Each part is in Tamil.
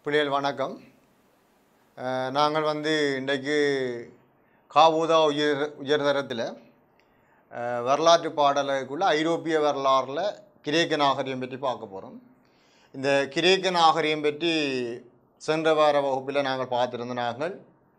பிள்ளைகள் வணக்கம் அஹ், நாங்கள் வந்து இன்றைக்கு காபூதா உயர் உயர்தரத்தில் அஹ், வரலாற்று பாடலுக்குள்ள ஐரோப்பிய வரலாறில் கிரேக்க நாகரிகம் பற்றி பார்க்க போகிறோம் இந்த கிரேக்க நாகரிகம் பற்றி சென்ற வார வகுப்பில் நாங்கள் பார்த்துருந்த நாங்கள்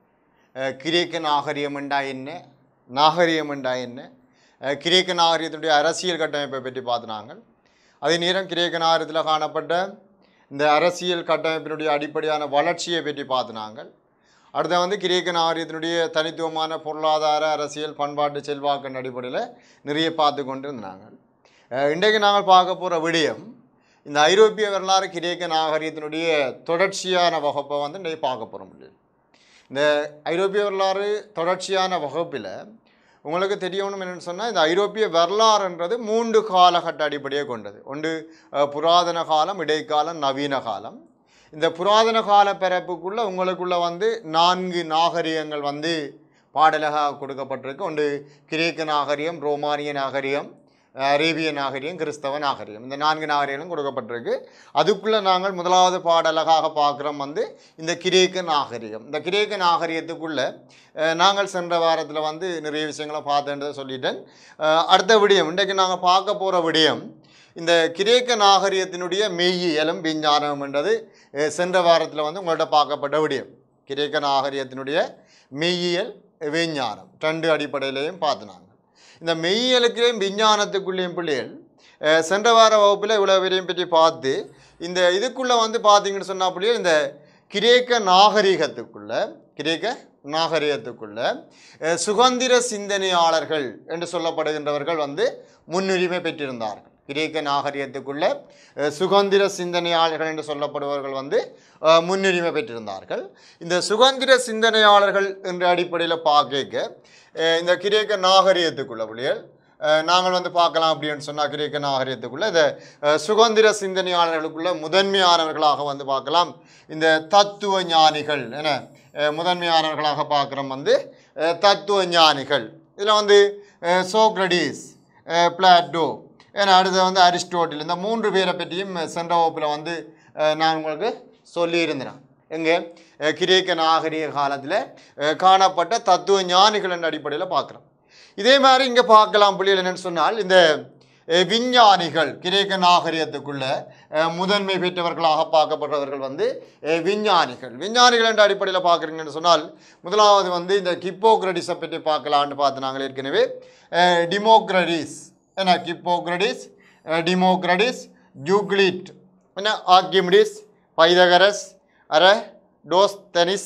அஹ், கிரேக்க நாகரிகம் என்றா என்ன நாகரிகம் என்றா என்ன அஹ், கிரேக்க நாகரிகத்தினுடைய அரசியல் கட்டமைப்பை பற்றி பார்த்து நாங்கள் அதே நேரம் கிரேக்க நாகரிகத்தில் காணப்பட்ட இந்த அரசியல் கட்டமைப்பினுடைய அடிப்படையான வளர்ச்சியை பற்றி பார்த்து நாங்கள் அடுத்து வந்து கிரேக்க நாகரிகத்தினுடைய தனித்துவமான பொருளாதார அரசியல் பண்பாட்டு செல்வாக்கின் அடிப்படையில் நிறைய பார்த்து கொண்டு இருந்தாங்க அஹ், இன்றைக்கு நாங்கள் பார்க்க போகிற விடயம் இந்த ஐரோப்பிய வரலாறு கிரேக்க நாகரிகத்தினுடைய தொடர்ச்சியான வகுப்பை வந்து இன்றைக்கு பார்க்க போகிறோம் இந்த ஐரோப்பிய வரலாறு தொடர்ச்சியான வகுப்பில் உங்களுக்கு தெரியணும் என்னென்னு சொன்னால் இந்த ஐரோப்பிய வரலாறுன்றது மூன்று காலகட்ட அடிப்படையை கொண்டது ஒன்று அஹ், புராதன காலம் இடைக்காலம் நவீன காலம் இந்த புராதன கால பிறப்புக்குள்ளே உங்களுக்குள்ள வந்து நான்கு நாகரிகங்கள் வந்து பாடலாக கொடுக்கப்பட்டிருக்கு ஒன்று கிரேக்க நாகரிகம் ரோமானிய நாகரிகம் அரேபிய நாகரிகம் கிறிஸ்தவ நாகரிகம் இந்த நான்கு நாகரிகங்களும் கொடுக்கப்பட்டிருக்கு அதுக்குள்ளே நாங்கள் முதலாவது பாடலகாக பார்க்குறோம் வந்து இந்த கிரேக்க நாகரிகம் இந்த கிரேக்க நாகரிகத்துக்குள்ளே அஹ், நாங்கள் சென்ற வாரத்தில் வந்து நிறைய விஷயங்களை பார்த்தேன்றதை சொல்லிட்டேன் அஹ், அடுத்த விடயம் இன்றைக்கு நாங்கள் பார்க்க போகிற விடயம் இந்த கிரேக்க நாகரிகத்தினுடைய மெய்யியலும் விஞ்ஞானம் என்றது அஹ், சென்ற வாரத்தில் வந்து உங்கள்கிட்ட பார்க்கப்பட்ட விடயம் கிரேக்க நாகரிகத்தினுடைய மெய்யியல் விஞ்ஞானம் ரெண்டு அடிப்படையிலையும் பார்த்து நாங்கள் இந்த மெய்யியலுக்குள்ளேயும் விஞ்ஞானத்துக்குள்ளேயும் பிள்ளைகள் அஹ், சென்ற வார வகுப்பில் இவ்வளோ வரையும் பற்றி பார்த்து இந்த இதுக்குள்ளே வந்து பார்த்தீங்கன்னு சொன்னால் பிள்ளைகள் இந்த கிரேக்க நாகரிகத்துக்குள்ள கிரேக்க நாகரிகத்துக்குள்ள அஹ், சுதந்திர சிந்தனையாளர்கள் என்று சொல்லப்படுகின்றவர்கள் வந்து முன்னுரிமை பெற்றிருந்தார்கள் கிரேக்க நாகரிகத்துக்குள்ள அஹ், சுதந்திர சிந்தனையாளர்கள் என்று சொல்லப்படுபவர்கள் வந்து அஹ், முன்னுரிமை பெற்றிருந்தார்கள் இந்த சுதந்திர சிந்தனையாளர்கள் என்ற அடிப்படையில் பார்க்க அஹ், இந்த கிரேக்க நாகரிகத்துக்குள்ள புள்ளிகள் அஹ், நாங்கள் வந்து பார்க்கலாம் அப்படின்னு சொன்னால் கிரேக்க நாகரிகத்துக்குள்ள இந்த அஹ், சுதந்திர சிந்தனையாளர்களுக்குள்ள முதன்மையானவர்களாக வந்து பார்க்கலாம் இந்த தத்துவ ஞானிகள் என அஹ், முதன்மையானவர்களாக பார்க்குறோம் வந்து அஹ், தத்துவ ஞானிகள் இதில் வந்து அஹ், சோக்ரடீஸ் அஹ், பிளாட்டோ ஏன்னா அடுத்து வந்து அரிஸ்டோட்டில் இந்த மூன்று பேரை பற்றியும் சென்ற வகுப்பில் வந்து அஹ், நான் உங்களுக்கு சொல்லியிருந்தேன் எங்கே அஹ், கிரேக்க நாகரிக காலத்தில் அஹ், காணப்பட்ட தத்துவ ஞானிகள் என்ற அடிப்படையில் பார்க்குறோம் இதே மாதிரி இங்கே பார்க்கலாம் புள்ளிகள் என்னன்னு சொன்னால் இந்த அஹ், விஞ்ஞானிகள் கிரேக்க நாகரிகத்துக்குள்ள அஹ், முதன்மை பெற்றவர்களாக பார்க்கப்பட்டவர்கள் வந்து அஹ், விஞ்ஞானிகள் விஞ்ஞானிகள் என்ற அடிப்படையில் பார்க்குறீங்கன்னு சொன்னால் முதலாவது வந்து இந்த கிப்போக்ரடிஸை பற்றி பார்க்கலான்னு பார்த்து நாங்கள் ஏற்கனவே அஹ், டிமோக்ரடிஸ் என்ன கிப்போக்ரடிஸ் அஹ், டிமோக்ரடிஸ் ஜூக்ளிட் என்ன ஆர்கிமிடிஸ் பைதகரஸ் அர டோஸ்தனிஸ்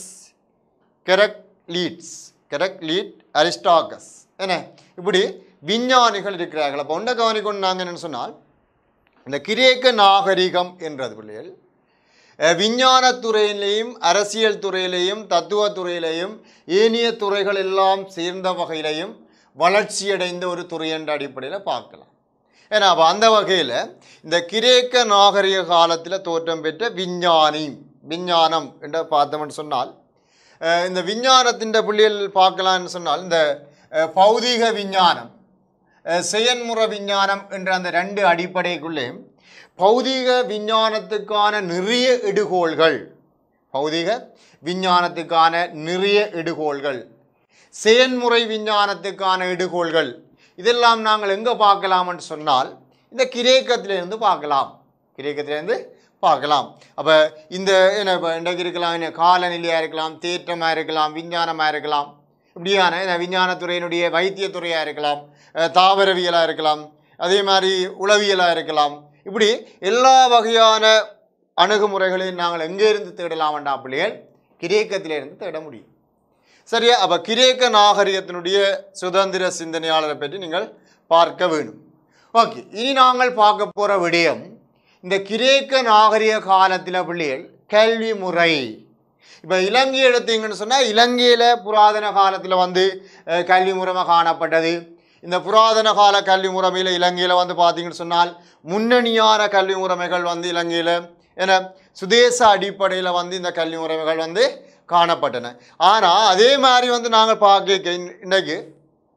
கெரக் லீட்ஸ் கெரக் லீட் அரிஸ்டாகஸ் என்ன இப்படி விஞ்ஞானிகள் இருக்கிறார்கள் அப்போ ஒன்றை கவனிக்கொண்டு நாங்கள் என்னன்னு சொன்னால் இந்த கிரேக்க நாகரிகம் என்றது பிள்ளைகள் அஹ், விஞ்ஞானத் துறையிலேயும் அரசியல் துறையிலேயும் தத்துவ துறையிலேயும் ஏனைய துறைகள் எல்லாம் சேர்ந்த வகையிலையும் வளர்ச்சியடைந்த ஒரு துறை என்ற அடிப்படையில் பார்க்கலாம் ஏன்னா அப்போ அந்த வகையில் இந்த கிரேக்க நாகரிக காலத்தில் தோற்றம் பெற்ற விஞ்ஞானி விஞ்ஞானம் என்று பார்த்தோம்னு சொன்னால் அஹ், இந்த விஞ்ஞானத்தின் புள்ளிகள் பார்க்கலாம்னு சொன்னால் இந்த அஹ், பௌதீக விஞ்ஞானம் அஹ், செயன்முறை விஞ்ஞானம் என்ற அந்த ரெண்டு அடிப்படைக்குள்ளே பௌதீக விஞ்ஞானத்துக்கான நிறைய இடுகோள்கள் பௌதீக விஞ்ஞானத்துக்கான நிறைய இடுகோள்கள் செயன்முறை விஞ்ஞானத்துக்கான இடுகோள்கள் இதெல்லாம் நாங்கள் எங்கே பார்க்கலாம்னு சொன்னால் இந்த கிரேக்கத்திலிருந்து பார்க்கலாம் கிரேக்கத்திலேருந்து பார்க்கலாம் அப்போ இந்த என்ன இப்போ இன்றைக்கு இருக்கலாம் என்ன காலநிலையாக இருக்கலாம் தேற்றமாக இருக்கலாம் விஞ்ஞானமாக இருக்கலாம் இப்படியான இந்த விஞ்ஞானத்துறையினுடைய வைத்தியத்துறையாக இருக்கலாம் அஹ், தாவரவியலாக இருக்கலாம் அதே மாதிரி உளவியலாக இருக்கலாம் இப்படி எல்லா வகையான அணுகுமுறைகளையும் நாங்கள் எங்கே இருந்து தேடலாம் வேண்டாம் பிள்ளைகள் கிரேக்கத்திலிருந்து தேட முடியும் சரியா அப்போ கிரேக்க நாகரிகத்தினுடைய சுதந்திர சிந்தனையாளரை பற்றி நீங்கள் பார்க்க வேணும் ஓகே இனி நாங்கள் பார்க்க போகிற விடயம் இந்த கிரேக்க நாகரிக காலத்தில் பிள்ளைகள் கல்வி முறை இப்போ இலங்கை எடுத்தீங்கன்னு சொன்னால் இலங்கையில் புராதன காலத்தில் வந்து அஹ், கல்வி முறைமை காணப்பட்டது இந்த புராதன கால கல்வி முறைமையில் இலங்கையில் வந்து பார்த்தீங்கன்னு சொன்னால் முன்னணியான கல்வி முறைமைகள் வந்து இலங்கையில் ஏன்னா சுதேச அடிப்படையில் வந்து இந்த கல்வி முறைமைகள் வந்து காணப்பட்டன ஆனால் அதே மாதிரி வந்து நாங்கள் பார்க்க இன்றைக்கு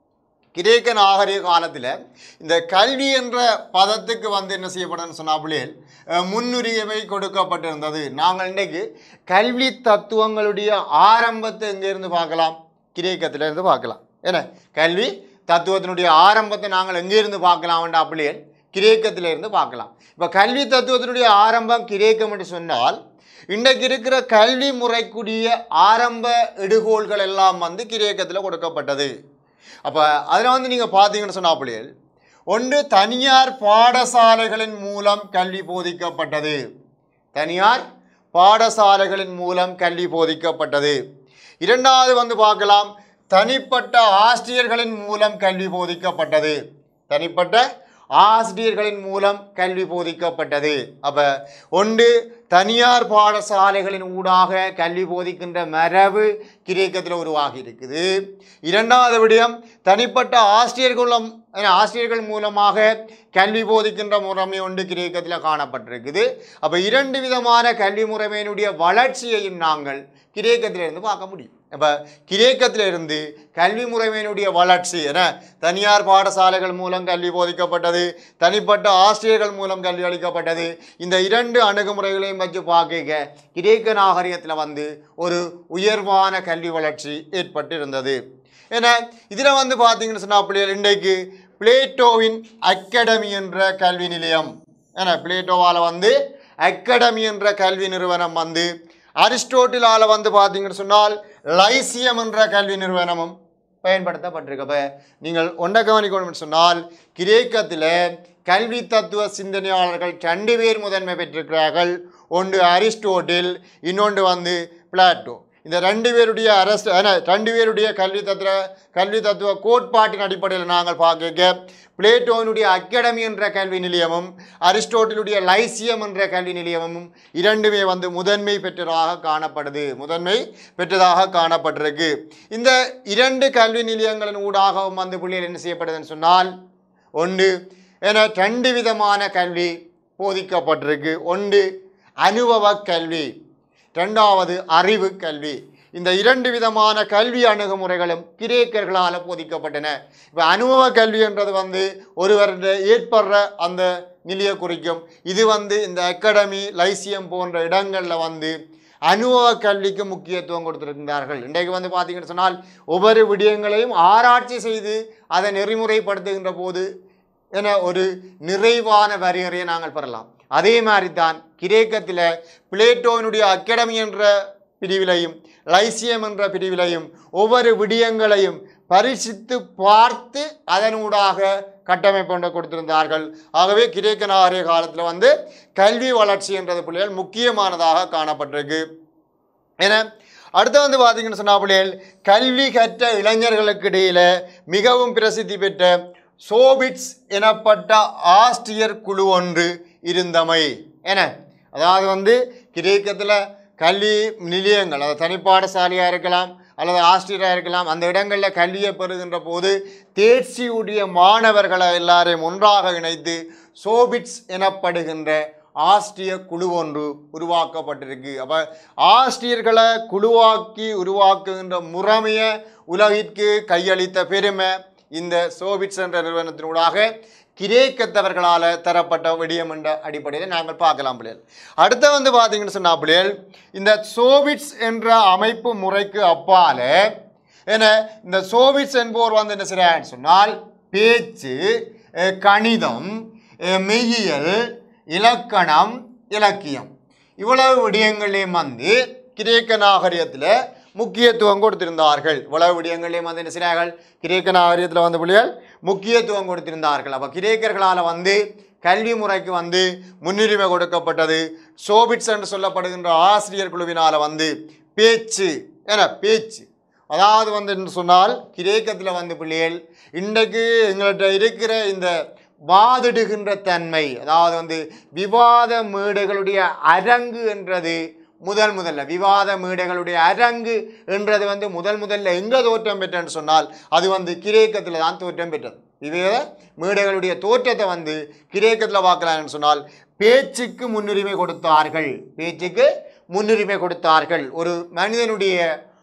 கிரேக்க நாகரிக காலத்தில் இந்த கல்வி என்ற பதத்துக்கு வந்து என்ன செய்யப்படுதுன்னு சொன்னாப்புலே அஹ், முன்னுரிமை கொடுக்கப்பட்டிருந்தது நாங்கள் இன்றைக்கு கல்வி தத்துவங்களுடைய ஆரம்பத்தை எங்கேருந்து பார்க்கலாம் கிரேக்கத்துல இருந்து பார்க்கலாம் என்ன கல்வி தத்துவத்தினுடைய ஆரம்பத்தை நாங்கள் எங்கேருந்து பார்க்கலாம்டா அப்படியே கிரேக்கத்தில இருந்து பார்க்கலாம் இப்போ கல்வி தத்துவத்தினுடைய ஆரம்பம் கிரேக்கம் என்று சொன்னால் இன்றைக்கு இருக்கிற கல்வி முறைக்குரிய ஆரம்ப எடுகோள்கள் எல்லாம் வந்து கிரேக்கத்தில் கொடுக்கப்பட்டது அப்போ அதில் வந்து நீங்கள் பார்த்தீங்கன்னு சொன்னாப்புலியல் ஒன்று தனியார் பாடசாலைகளின் மூலம் கல்வி போதிக்கப்பட்டது தனியார் பாடசாலைகளின் மூலம் கல்வி போதிக்கப்பட்டது இரண்டாவது வந்து பார்க்கலாம் தனிப்பட்ட ஆசிரியர்களின் மூலம் கல்வி போதிக்கப்பட்டது தனிப்பட்ட ஆசிரியர்களின் மூலம் கல்வி போதிக்கப்பட்டது அப்போ ஒன்று தனியார் பாடசாலைகளின் ஊடாக கல்வி போதிக்கின்ற மரபு கிரேக்கத்தில் உருவாகி இருக்குது இரண்டாவது விடயம் தனிப்பட்ட ஆசிரியர்களும் ஆசிரியர்கள் மூலமாக கல்வி போதிக்கின்ற முறைமை ஒன்று கிரேக்கத்தில் காணப்பட்டிருக்குது அப்போ இரண்டு விதமான கல்வி முறைமையினுடைய வளர்ச்சியையும் நாங்கள் கிரேக்கத்திலிருந்து பார்க்க முடியும் அப்போ கிரேக்கத்திலிருந்து கல்வி முறைமையினுடைய வளர்ச்சி என தனியார் பாடசாலைகள் மூலம் கல்வி போதிக்கப்பட்டது தனிப்பட்ட ஆசிரியர்கள் மூலம் கல்வி அளிக்கப்பட்டது இந்த இரண்டு அணுகுமுறைகளையும் வச்சு பார்க்க கிரேக்க நாகரிகத்தில் வந்து ஒரு உயர்வான கல்வி வளர்ச்சி ஏற்பட்டு இருந்தது ஏன்னா இதில் வந்து பார்த்தீங்கன்னு சொன்னால் பிள்ளைகள் இன்றைக்கு பிளேட்டோவின் அகாடமி என்ற கல்வி நிலையம் ஏன்னா பிளேட்டோவால் வந்து அகாடமி என்ற கல்வி நிறுவனம் வந்து அரிஸ்டோட்டிலால் வந்து பார்த்தீங்கன்னு சொன்னால் லைசியம் என்ற கல்வி நிறுவனமும் பயன்படுத்தப்பட்டிருக்கு அப்போ நீங்கள் ஒன்றை கவனிக்கணும்னு சொன்னால் கிரேக்கத்தில் கல்வி தத்துவ சிந்தனையாளர்கள் ரெண்டு பேர் முதன்மை பெற்றிருக்கிறார்கள் ஒன்று அரிஸ்டோட்டில் இன்னொன்று வந்து பிளாட்டோ இந்த ரெண்டு பேருடைய அரசு ரெண்டு பேருடைய கல்வி தத்துவ கல்வி தத்துவ கோட்பாட்டின் அடிப்படையில் நாங்கள் பார்க்க பிளேட்டோனுடைய அகாடமி என்ற கல்வி நிலையமும் அரிஸ்டோட்டிலுடைய லைசியம் என்ற கல்வி நிலையமும் இரண்டுமே வந்து முதன்மை பெற்றதாக காணப்படுது முதன்மை பெற்றதாக காணப்பட்டிருக்கு இந்த இரண்டு கல்வி நிலையங்களின் ஊடாகவும் வந்து பிள்ளைகள் என்ன செய்யப்படுதுன்னு சொன்னால் ஒன்று என ரெண்டு விதமான கல்வி போதிக்கப்பட்டிருக்கு ஒன்று அனுபவ கல்வி ரெண்டாவது அறிவு கல்வி இந்த இரண்டு விதமான கல்வி அணுகுமுறைகளும் கிரேக்கர்களால் போதிக்கப்பட்டன இப்போ அனுபவ கல்வி என்றது வந்து ஒருவருடைய ஏற்படுற அந்த நிலையை குறிக்கும் இது வந்து இந்த அகாடமி லைசியம் போன்ற இடங்களில் வந்து அனுபவ கல்விக்கு முக்கியத்துவம் கொடுத்திருக்கிறார்கள் இன்றைக்கு வந்து பார்த்தீங்கன்னு சொன்னால் ஒவ்வொரு விடயங்களையும் ஆராய்ச்சி செய்து அதை நெறிமுறைப்படுத்துகின்ற போது என ஒரு நிறைவான வரையறையை நாங்கள் பெறலாம் அதே மாதிரி தான் கிரேக்கத்தில் பிளேட்டோனுடைய அகாடமி என்ற பிரிவிலையும் லைசியம் என்ற பிரிவிலையும் ஒவ்வொரு விடயங்களையும் பரிசித்து பார்த்து அதனூடாக கட்டமைப்பு கொடுத்திருந்தார்கள் ஆகவே கிரேக்க நாகரிக காலத்தில் வந்து கல்வி வளர்ச்சி என்றது பிள்ளைகள் முக்கியமானதாக காணப்பட்டிருக்கு ஏன்னா அடுத்து வந்து பார்த்தீங்கன்னு சொன்னா பிள்ளைகள் கல்வி கற்ற இளைஞர்களுக்கு இடையில மிகவும் பிரசித்தி பெற்ற சோபிட்ஸ் எனப்பட்ட ஆஸ்திரியர் குழு ஒன்று இருந்தமை என அதாவது வந்து கிரேக்கத்தில் கல்வி நிலையங்கள் அதாவது தனிப்பாடசாலையாக இருக்கலாம் அல்லது ஆஸ்திரியராக இருக்கலாம் அந்த இடங்களில் கல்வியை பெறுகின்ற போது தேர்ச்சியுடைய மாணவர்களை எல்லாரையும் ஒன்றாக இணைத்து சோபிட்ஸ் எனப்படுகின்ற ஆஸ்திரிய குழு ஒன்று உருவாக்கப்பட்டிருக்கு அப்போ ஆஸ்திரியர்களை குழுவாக்கி உருவாக்குகின்ற முறைமையை உலகிற்கு கையளித்த பெருமை இந்த சோபிட்ஸ் என்ற நிறுவனத்தினூடாக கிரேக்கத்தவர்களால் தரப்பட்ட விடியம் என்ற அடிப்படையில் நாங்கள் பார்க்கலாம் பிள்ளைகள் அடுத்து வந்து பார்த்தீங்கன்னு சொன்னா பிள்ளைகள் இந்த சோபிட்ஸ் என்ற அமைப்பு முறைக்கு அப்பால ஏன்னா இந்த சோவிட்ஸ் என்போர் வந்து என்ன செய்கிறான்னு சொன்னால் பேச்சு அஹ், கணிதம் அஹ், மெய்யியல் இலக்கணம் இலக்கியம் இவ்வளவு விடயங்களையும் வந்து கிரேக்க நாகரிகத்தில் முக்கியத்துவம் கொடுத்திருந்தார்கள் இவ்வளவு விடயங்களையும் வந்து என்ன செய்கிறார்கள் கிரேக்க நாகரிகத்தில் வந்து பிள்ளைகள் முக்கியத்துவம் கொடுத்திருந்தார்கள் அப்போ கிரேக்கர்களால் வந்து கல்வி முறைக்கு வந்து முன்னுரிமை கொடுக்கப்பட்டது சோபிட்ஸ் என்று சொல்லப்படுகின்ற ஆசிரியர் குழுவினால் வந்து பேச்சு ஏன்னா பேச்சு அதாவது வந்து என்று சொன்னால் கிரேக்கத்தில் வந்து பிள்ளைகள் இன்றைக்கு எங்கள்கிட்ட இருக்கிற இந்த வாதிடுகின்ற தன்மை அதாவது வந்து விவாத மேடைகளுடைய அரங்கு என்றது முதல் முதல்ல விவாத மேடைகளுடைய அரங்கு என்றது வந்து முதல் முதல்ல எங்கே தோற்றம் பெற்றன்னு சொன்னால் அது வந்து கிரேக்கத்தில் தான் தோற்றம் பெற்றது விவேத மேடைகளுடைய தோற்றத்தை வந்து கிரேக்கத்தில் பார்க்கலாம்னு சொன்னால் பேச்சுக்கு முன்னுரிமை கொடுத்தார்கள் பேச்சுக்கு முன்னுரிமை கொடுத்தார்கள் ஒரு மனிதனுடைய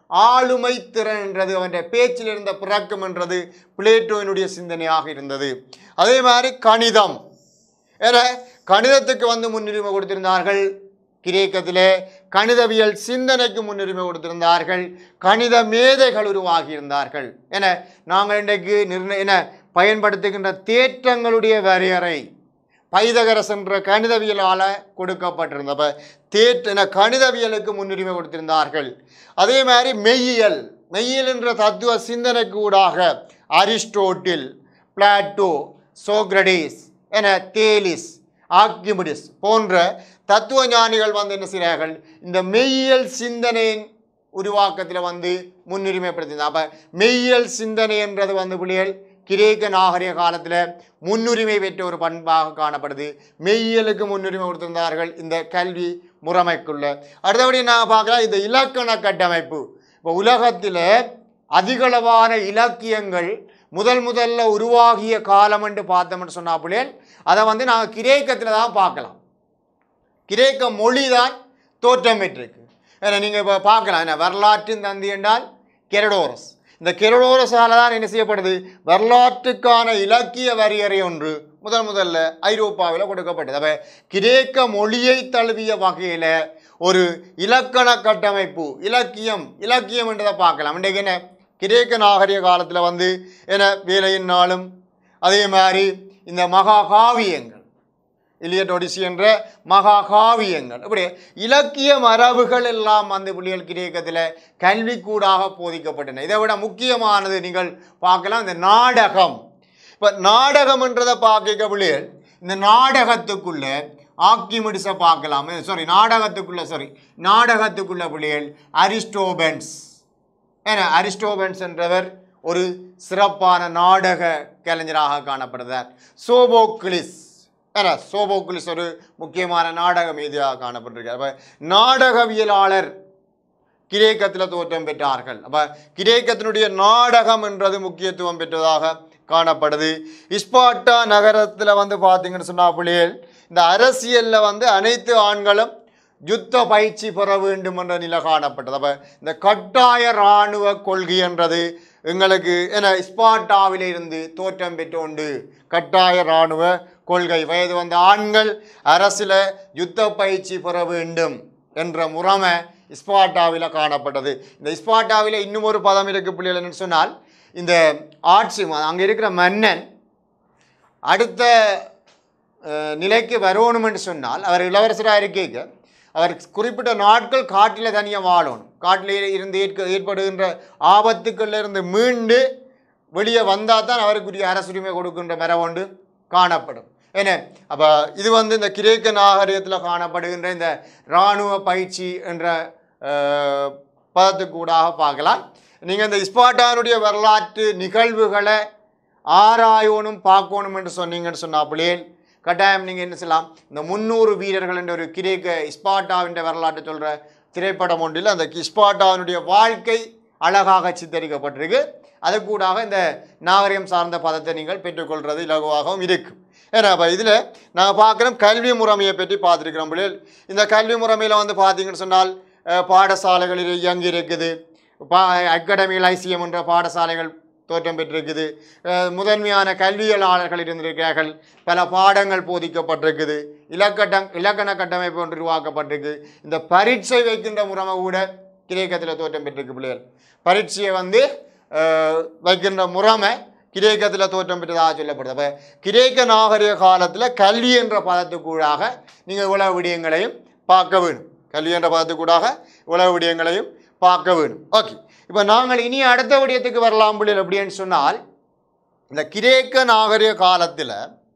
ஆளுமை திறன் என்றது அவன் பேச்சில் இருந்த பிறக்கம் என்றது பிளேட்டோவினுடைய சிந்தனையாக இருந்தது அதே மாதிரி கணிதம் ஏன்னா கணிதத்துக்கு வந்து முன்னுரிமை கொடுத்திருந்தார்கள் கிரேக்கத்திலே கணிதவியல் சிந்தனைக்கு முன்னுரிமை கொடுத்திருந்தார்கள் கணித மேதைகள் உருவாகியிருந்தார்கள் என நாங்கள் இன்றைக்கு நிர்ணய என பயன்படுத்துகின்ற தேற்றங்களுடைய வரையறை பைதகரஸ் என்ற கணிதவியலால் கொடுக்கப்பட்டிருந்த அப்ப தேற்ற என கணிதவியலுக்கு முன்னுரிமை கொடுத்திருந்தார்கள் அதே மாதிரி மெய்யியல் மெய்யியல் என்ற தத்துவ சிந்தனைக்கு ஊடாக அரிஸ்டோட்டில் பிளாட்டோ சோக்ரடீஸ் என தேலிஸ் ஆக்கிமிடிஸ் போன்ற தத்துவ ஞானிகள் வந்து என்ன செய்கிறார்கள் இந்த மெய்யியல் சிந்தனையின் உருவாக்கத்தில் வந்து முன்னுரிமைப்படுத்தினார் அப்போ மெய்யியல் சிந்தனை என்றது வந்து பிள்ளைகள் கிரேக்க நாகரிக காலத்தில் முன்னுரிமை பெற்ற ஒரு பண்பாக காணப்படுது மெய்யியலுக்கு முன்னுரிமை கொடுத்திருந்தார்கள் இந்த கல்வி முறைமைக்குள்ள அடுத்தபடி நான் பார்க்கலாம் இந்த இலக்கண கட்டமைப்பு இப்போ உலகத்தில் அதிகளவான இலக்கியங்கள் முதல் முதல்ல உருவாகிய காலம் என்று பார்த்தோம்னு சொன்னா பிள்ளைகள் அதை வந்து நாங்கள் கிரேக்கத்தில் தான் பார்க்கலாம் கிரேக்க மொழி தான் தோற்றம் பெற்றிருக்கு ஏன்னா நீங்கள் இப்போ பார்க்கலாம் என்ன வரலாற்றின் தந்தி என்றால் கெரடோரஸ் இந்த கெரடோரஸால் தான் என்ன செய்யப்படுது வரலாற்றுக்கான இலக்கிய வரையறை ஒன்று முதல் முதல்ல ஐரோப்பாவில் கொடுக்கப்பட்டது அப்போ கிரேக்க மொழியை தழுவிய வகையில் ஒரு இலக்கண கட்டமைப்பு இலக்கியம் இலக்கியம் என்றதை பார்க்கலாம் இன்றைக்கு என்ன கிரேக்க நாகரிக காலத்தில் வந்து என்ன வேலையின் நாளும் அதே மாதிரி இந்த மகாகாவியங்கள் இலியட் ஒடிசி என்ற மகாகாவியங்கள் இப்படி இலக்கிய மரபுகள் எல்லாம் அந்த புள்ளிகள் கிரேக்கத்தில் கல்விக்கூடாக போதிக்கப்பட்டன இதை விட முக்கியமானது நீங்கள் பார்க்கலாம் இந்த நாடகம் இப்போ நாடகம்ன்றதை பார்க்க புள்ளிகள் இந்த நாடகத்துக்குள்ள ஆக்கிமிடிஸை பார்க்கலாம் சாரி நாடகத்துக்குள்ள சாரி நாடகத்துக்குள்ள புள்ளிகள் அரிஸ்டோபென்ஸ் ஏன்னா அரிஸ்டோபென்ஸ் என்றவர் ஒரு சிறப்பான நாடக கலைஞராக காணப்படுகிறார் சோபோக்லிஸ் ஏன்னா சோபோக்லிஸ் ஒரு முக்கியமான நாடக மீதியாக காணப்பட்டிருக்கார் அப்போ நாடகவியலாளர் கிரேக்கத்தில் தோற்றம் பெற்றார்கள் அப்போ கிரேக்கத்தினுடைய நாடகம் என்றது முக்கியத்துவம் பெற்றதாக காணப்படுது இஸ்பாட்டா நகரத்தில் வந்து பார்த்தீங்கன்னு சொன்னா பிள்ளைகள் இந்த அரசியலில் வந்து அனைத்து ஆண்களும் யுத்த பயிற்சி பெற வேண்டும் என்ற நிலை காணப்பட்டது அப்போ இந்த கட்டாய இராணுவ கொள்கை என்றது எங்களுக்கு என ஸ்பாட்டாவில் இருந்து தோற்றம் பெற்றோண்டு கட்டாய இராணுவ கொள்கை வயது வந்த ஆண்கள் அரசில் யுத்த பயிற்சி பெற வேண்டும் என்ற முறைமை ஸ்பாட்டாவில் காணப்பட்டது இந்த ஸ்பாட்டாவில் இன்னும் ஒரு பதம் இருக்கு பிள்ளைகள் என்னன்னு சொன்னால் இந்த ஆட்சி அங்கே இருக்கிற மன்னன் அடுத்த அஹ், நிலைக்கு வரணும் என்று சொன்னால் அவர் இளவரசராக இருக்க அவர் குறிப்பிட்ட நாட்கள் காட்டில் தனியாக வாழணும் காட்டில் இருந்து ஏற்க ஏற்படுகின்ற ஆபத்துக்கள்ல இருந்து மீண்டு வெளியே வந்தால் தான் அவருக்குரிய அரசுரிமை கொடுக்கின்ற மரபொண்டு காணப்படும் என்ன அப்போ இது வந்து இந்த கிரேக்க நாகரிகத்தில் காணப்படுகின்ற இந்த இராணுவ பயிற்சி என்ற அஹ், பதத்துக்கூடாக பார்க்கலாம் நீங்கள் இந்த ஸ்பாட்டானுடைய வரலாற்று நிகழ்வுகளை ஆராயணும் பார்க்கணும் என்று சொன்னீங்கன்னு சொன்னாப்பிளே கட்டாயம் நீங்கள் என்ன செய்யலாம் இந்த முந்நூறு வீரர்கள் என்ற ஒரு கிரேக்க ஸ்பாட்டாவின் வரலாற்றை சொல்கிற திரைப்படம் ஒன்றில் அந்த ஸ்பாட்டாவினுடைய வாழ்க்கை அழகாக சித்தரிக்கப்பட்டிருக்கு அது கூடாக இந்த நாகரிகம் சார்ந்த பதத்தை நீங்கள் பெற்றுக்கொள்வது இலகுவாகவும் இருக்கும் ஏன்னா அப்போ இதில் நாங்கள் பார்க்குறோம் கல்வி முறைமையை பற்றி பார்த்துருக்கிறோம் பிள்ளைகள் இந்த கல்வி முறைமையில் வந்து பார்த்தீங்கன்னு சொன்னால் அஹ், பாடசாலைகளில் இயங்கி இருக்குது பா அகாடமிகள் ஐசிஎம் என்ற பாடசாலைகள் தோற்றம் பெற்றிருக்குது அஹ், முதன்மையான கல்வியலாளர்கள் இருந்திருக்கிறார்கள் பல பாடங்கள் போதிக்கப்பட்டிருக்குது இலக்கட்டம் இலக்கண கட்டமைப்பு ஒன்று உருவாக்கப்பட்டிருக்கு இந்த பரீட்சை வைக்கின்ற முறைமை கூட கிரேக்கத்தில் தோற்றம் பெற்றிருக்கு பிள்ளைகள் பரீட்சையை வந்து அஹ், வைக்கின்ற முறைமை கிரேக்கத்தில் தோற்றம் பெற்றதாக சொல்லப்படுது அப்போ கிரேக்க நாகரிக காலத்தில் கல்வி என்ற பதத்துக்கூடாக நீங்கள் இவ்வளவு விடயங்களையும் பார்க்க வேணும் கல்வி என்ற பதத்துக்கூடாக இவ்வளவு விடயங்களையும் பார்க்க வேணும் ஓகே இப்போ நாங்கள் இனி அடுத்த விடயத்துக்கு வரலாம் பிள்ளைகள் அப்படின்னு சொன்னால் இந்த கிரேக்க நாகரிக காலத்தில்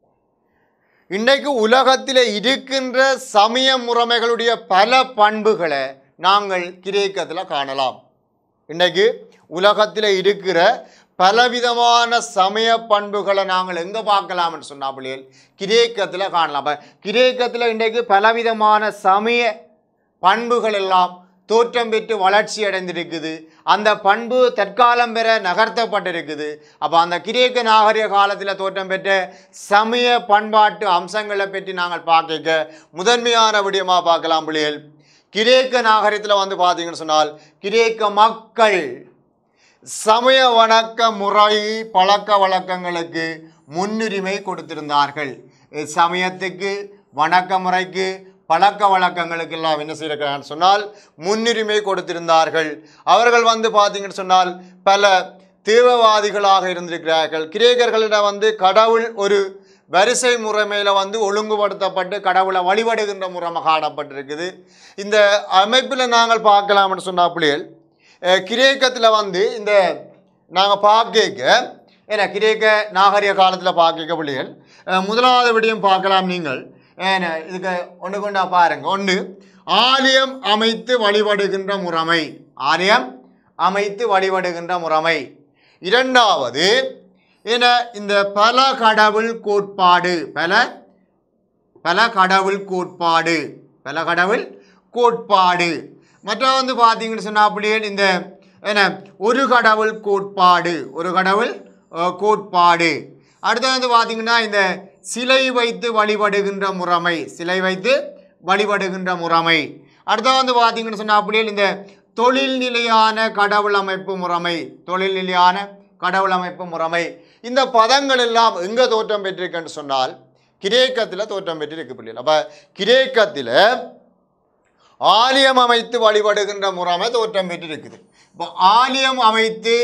இன்றைக்கு உலகத்தில் இருக்கின்ற சமய முறைமைகளுடைய பல பண்புகளை நாங்கள் கிரேக்கத்தில் காணலாம் இன்றைக்கு உலகத்தில் இருக்கிற பலவிதமான சமய பண்புகளை நாங்கள் எங்கே பார்க்கலாம்னு சொன்னா பிள்ளைகள் கிரேக்கத்தில் காணலாம் அப்போ கிரேக்கத்தில் இன்றைக்கு பலவிதமான சமய பண்புகள் எல்லாம் தோற்றம் பெற்று வளர்ச்சி அடைந்திருக்குது அந்த பண்பு தற்காலம் பெற நகர்த்தப்பட்டிருக்குது அப்போ அந்த கிரேக்க நாகரிக காலத்தில் தோற்றம் பெற்ற சமய பண்பாட்டு அம்சங்களை பற்றி நாங்கள் பார்க்க முதன்மையான விடயமாக பார்க்கலாம் பிள்ளைகள் கிரேக்க நாகரிகத்தில் வந்து பார்த்தீங்கன்னு சொன்னால் கிரேக்க மக்கள் சமய வணக்க முறை பழக்க வழக்கங்களுக்கு முன்னுரிமை கொடுத்திருந்தார்கள் அஹ் சமயத்துக்கு வணக்க முறைக்கு பழக்க வழக்கங்களுக்கு எல்லாம் என்ன செய்யிருக்கிறான்னு சொன்னால் முன்னுரிமை கொடுத்திருந்தார்கள் அவர்கள் வந்து பார்த்தீங்கன்னு சொன்னால் பல தீவிரவாதிகளாக இருந்திருக்கிறார்கள் கிரேக்கர்களிடம் வந்து கடவுள் ஒரு வரிசை முறைமையில் வந்து ஒழுங்குபடுத்தப்பட்டு கடவுளை வழிபடுகின்ற முறைமை காணப்பட்டிருக்குது இந்த அமைப்பில் நாங்கள் பார்க்கலாம்னு சொன்னா பிள்ளைகள் அஹ் கிரேக்கத்தில் வந்து இந்த நாங்கள் பார்க்க ஏன்னா கிரேக்க நாகரிக காலத்தில் பார்க்க பிள்ளைகள் அஹ் முதலாவது விடியும் பார்க்கலாம் நீங்கள் ஏன்னா இதுக்கு ஒன்று கொண்டா பாருங்க ஒன்று ஆலயம் அமைத்து வழிபடுகின்ற முறைமை ஆலயம் அமைத்து வழிபடுகின்ற முறைமை இரண்டாவது என இந்த பல கடவுள் கோட்பாடு பல பல கடவுள் கோட்பாடு பல கடவுள் கோட்பாடு மற்ற வந்து பார்த்தீங்கன்னு சொன்னா அப்படியே இந்த என்ன ஒரு கடவுள் கோட்பாடு ஒரு கடவுள் அஹ், கோட்பாடு அடுத்து வந்து பார்த்தீங்கன்னா இந்த சிலை வைத்து வழிபடுகின்ற முறைமை சிலை வைத்து வழிபடுகின்ற முறைமை அடுத்து வந்து பார்த்தீங்கன்னு சொன்னா அப்படியே இந்த தொழில் நிலையான கடவுள் அமைப்பு முறைமை தொழில் நிலையான கடவுள் அமைப்பு முறைமை இந்த பதங்கள் எல்லாம் எங்கே தோற்றம் பெற்றிருக்குன்னு சொன்னால் கிரேக்கத்தில் தோற்றம் பெற்றிருக்கு பிள்ளைகள் அப்போ கிரேக்கத்தில் ஆலயம் அமைத்து வழிபடுகின்ற முறைமை தோற்றம் பெற்றிருக்குது இப்போ ஆலயம் அமைத்து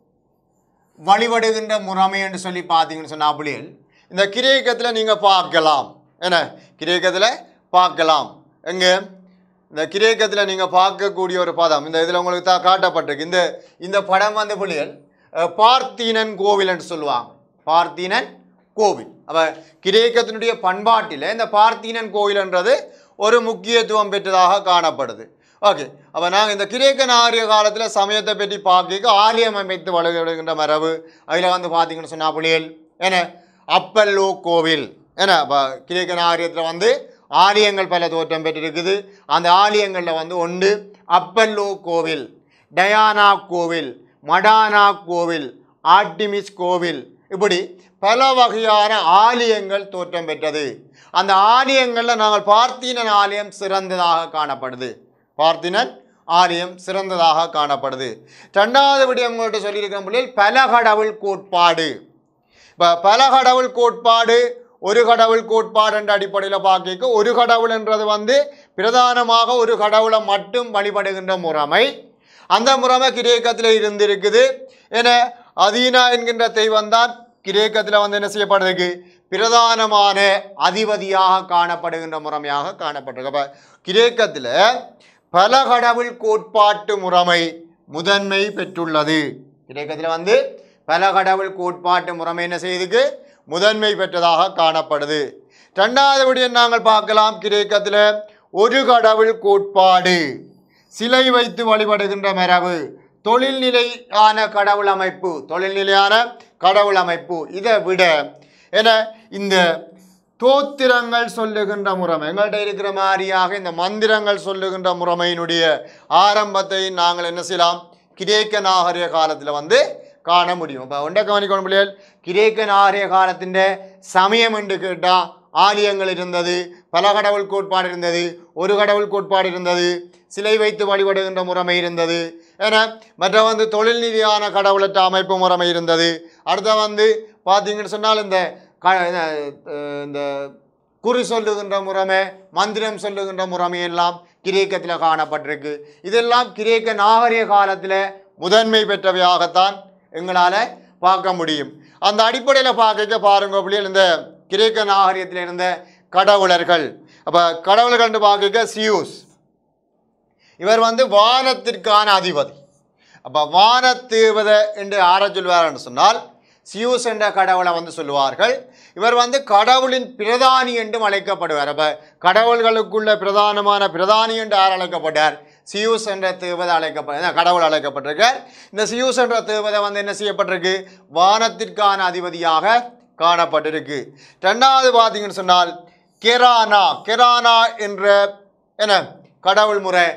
வழிபடுகின்ற முறைமை என்று சொல்லி பார்த்தீங்கன்னு சொன்னா பிள்ளைகள் இந்த கிரேக்கத்தில் நீங்கள் பார்க்கலாம் என்ன கிரேக்கத்தில் பார்க்கலாம் எங்கே இந்த கிரேக்கத்தில் நீங்கள் பார்க்கக்கூடிய ஒரு பதம் இந்த இதில் உங்களுக்கு தான் காட்டப்பட்டிருக்கு இந்த இந்த படம் வந்து பிள்ளைகள் அஹ், பார்த்தீனன் கோவில் என்று சொல்லுவாங்க பார்த்தீனன் கோவில் அப்போ கிரேக்கத்தினுடைய பண்பாட்டில் இந்த பார்த்தீனன் கோவில்ன்றது ஒரு முக்கியத்துவம் பெற்றதாக காணப்படுது ஓகே அப்போ நாங்கள் இந்த கிரேக்க நாகரிக காலத்தில் சமயத்தை பற்றி பார்க்க ஆலயம் அமைத்து வழிபடுகின்ற மரபு அதில் வந்து பார்த்தீங்கன்னு சொன்னா புள்ளியல் என்ன அப்பல்லோ கோவில் என்ன அப்போ கிரேக்க நாகரிகத்தில் வந்து ஆலயங்கள் பல தோற்றம் பெற்றிருக்குது அந்த ஆலயங்களில் வந்து ஒன்று அப்பல்லோ கோவில் டயானா கோவில் மடானா கோவில் ஆர்டிமிஸ் கோவில் இப்படி பல வகையான ஆலயங்கள் தோற்றம் பெற்றது அந்த ஆலயங்களில் நாங்கள் பார்த்தீனன் ஆலயம் சிறந்ததாக காணப்படுது பார்த்தீனன் ஆலயம் சிறந்ததாக காணப்படுது ரெண்டாவது விடயம் உங்கள்கிட்ட சொல்லியிருக்கிற பிள்ளைகள் பல கடவுள் கோட்பாடு இப்போ பல கடவுள் கோட்பாடு ஒரு கடவுள் கோட்பாடு என்ற அடிப்படையில் பார்க்க ஒரு கடவுள்ன்றது வந்து பிரதானமாக ஒரு கடவுளை மட்டும் வழிபடுகின்ற முறைமை அந்த முறைமை கிரேக்கத்தில் இருந்திருக்குது என அதீனா என்கின்ற தெய்வம் தான் கிரேக்கத்தில் வந்து என்ன செய்யப்படுறதுக்கு பிரதானமான அதிபதியாக காணப்படுகின்ற முறைமையாக காணப்பட்டிருக்கு அப்போ கிரேக்கத்தில் பல கடவுள் கோட்பாட்டு முறைமை முதன்மை பெற்றுள்ளது கிரேக்கத்தில் வந்து பல கடவுள் கோட்பாட்டு முறைமை என்ன செய்யுதுக்கு முதன்மை பெற்றதாக காணப்படுது ரெண்டாவது விடயம் நாங்கள் பார்க்கலாம் கிரேக்கத்தில் ஒரு கடவுள் கோட்பாடு சிலை வைத்து வழிபடுகின்ற மரபு தொழில்நிலையான கடவுள் அமைப்பு தொழில்நிலையான கடவுள் அமைப்பு இதை விட என இந்த தோத்திரங்கள் சொல்லுகின்ற முறைமை எங்கள்கிட்ட இருக்கிற மாதிரியாக இந்த மந்திரங்கள் சொல்லுகின்ற முறைமையினுடைய ஆரம்பத்தை நாங்கள் என்ன செய்யலாம் கிரேக்க நாகரிக காலத்தில் வந்து காண முடியும் இப்போ ஒன்றை கவனிக்கணும் பிள்ளைகள் கிரேக்க நாகரிக காலத்தின் சமயம் என்று கேட்டால் ஆலயங்கள் இருந்தது பல கடவுள் கோட்பாடு இருந்தது ஒரு கடவுள் கோட்பாடு இருந்தது சிலை வைத்து வழிபடுகின்ற முறைமை இருந்தது ஏன்னா மற்ற வந்து தொழில் ரீதியான கடவுளற்ற அமைப்பு முறைமை இருந்தது அடுத்த வந்து பார்த்தீங்கன்னு சொன்னால் இந்த க அஹ் இந்த குறி சொல்லுகின்ற முறைமை மந்திரம் சொல்லுகின்ற முறைமை எல்லாம் கிரேக்கத்தில் காணப்பட்டிருக்கு இதெல்லாம் கிரேக்க நாகரிக காலத்தில் முதன்மை பெற்றவையாகத்தான் எங்களால் பார்க்க முடியும் அந்த அடிப்படையில் பார்க்க பாருங்க பிள்ளைகள் இந்த கிரேக்க நாகரிகத்தில் இருந்த கடவுளர்கள் அப்போ கடவுள்கள்னு பார்க்க சியூஸ் இவர் வந்து வானத்திற்கான அதிபதி அப்போ வானத்தேவதை என்று ஆர சொல்வார் என்று சொன்னால் சியூஸ் என்ற கடவுளை வந்து சொல்லுவார்கள் இவர் வந்து கடவுளின் பிரதானி என்றும் அழைக்கப்படுவார் அப்போ கடவுள்களுக்குள்ள பிரதானமான பிரதானி என்று யார் அழைக்கப்பட்டார் சியூஸ் என்ற தேவதை அழைக்கப்பட்ட கடவுள் அழைக்கப்பட்டிருக்கார் இந்த சியூஸ் என்ற தேவதை வந்து என்ன செய்யப்பட்டிருக்கு வானத்திற்கான அதிபதியாக காணப்பட்டிருக்கு ரெண்டாவது பார்த்தீங்கன்னு சொன்னால் கெரானா கெரானா என்ற என்ன கடவுள் முறை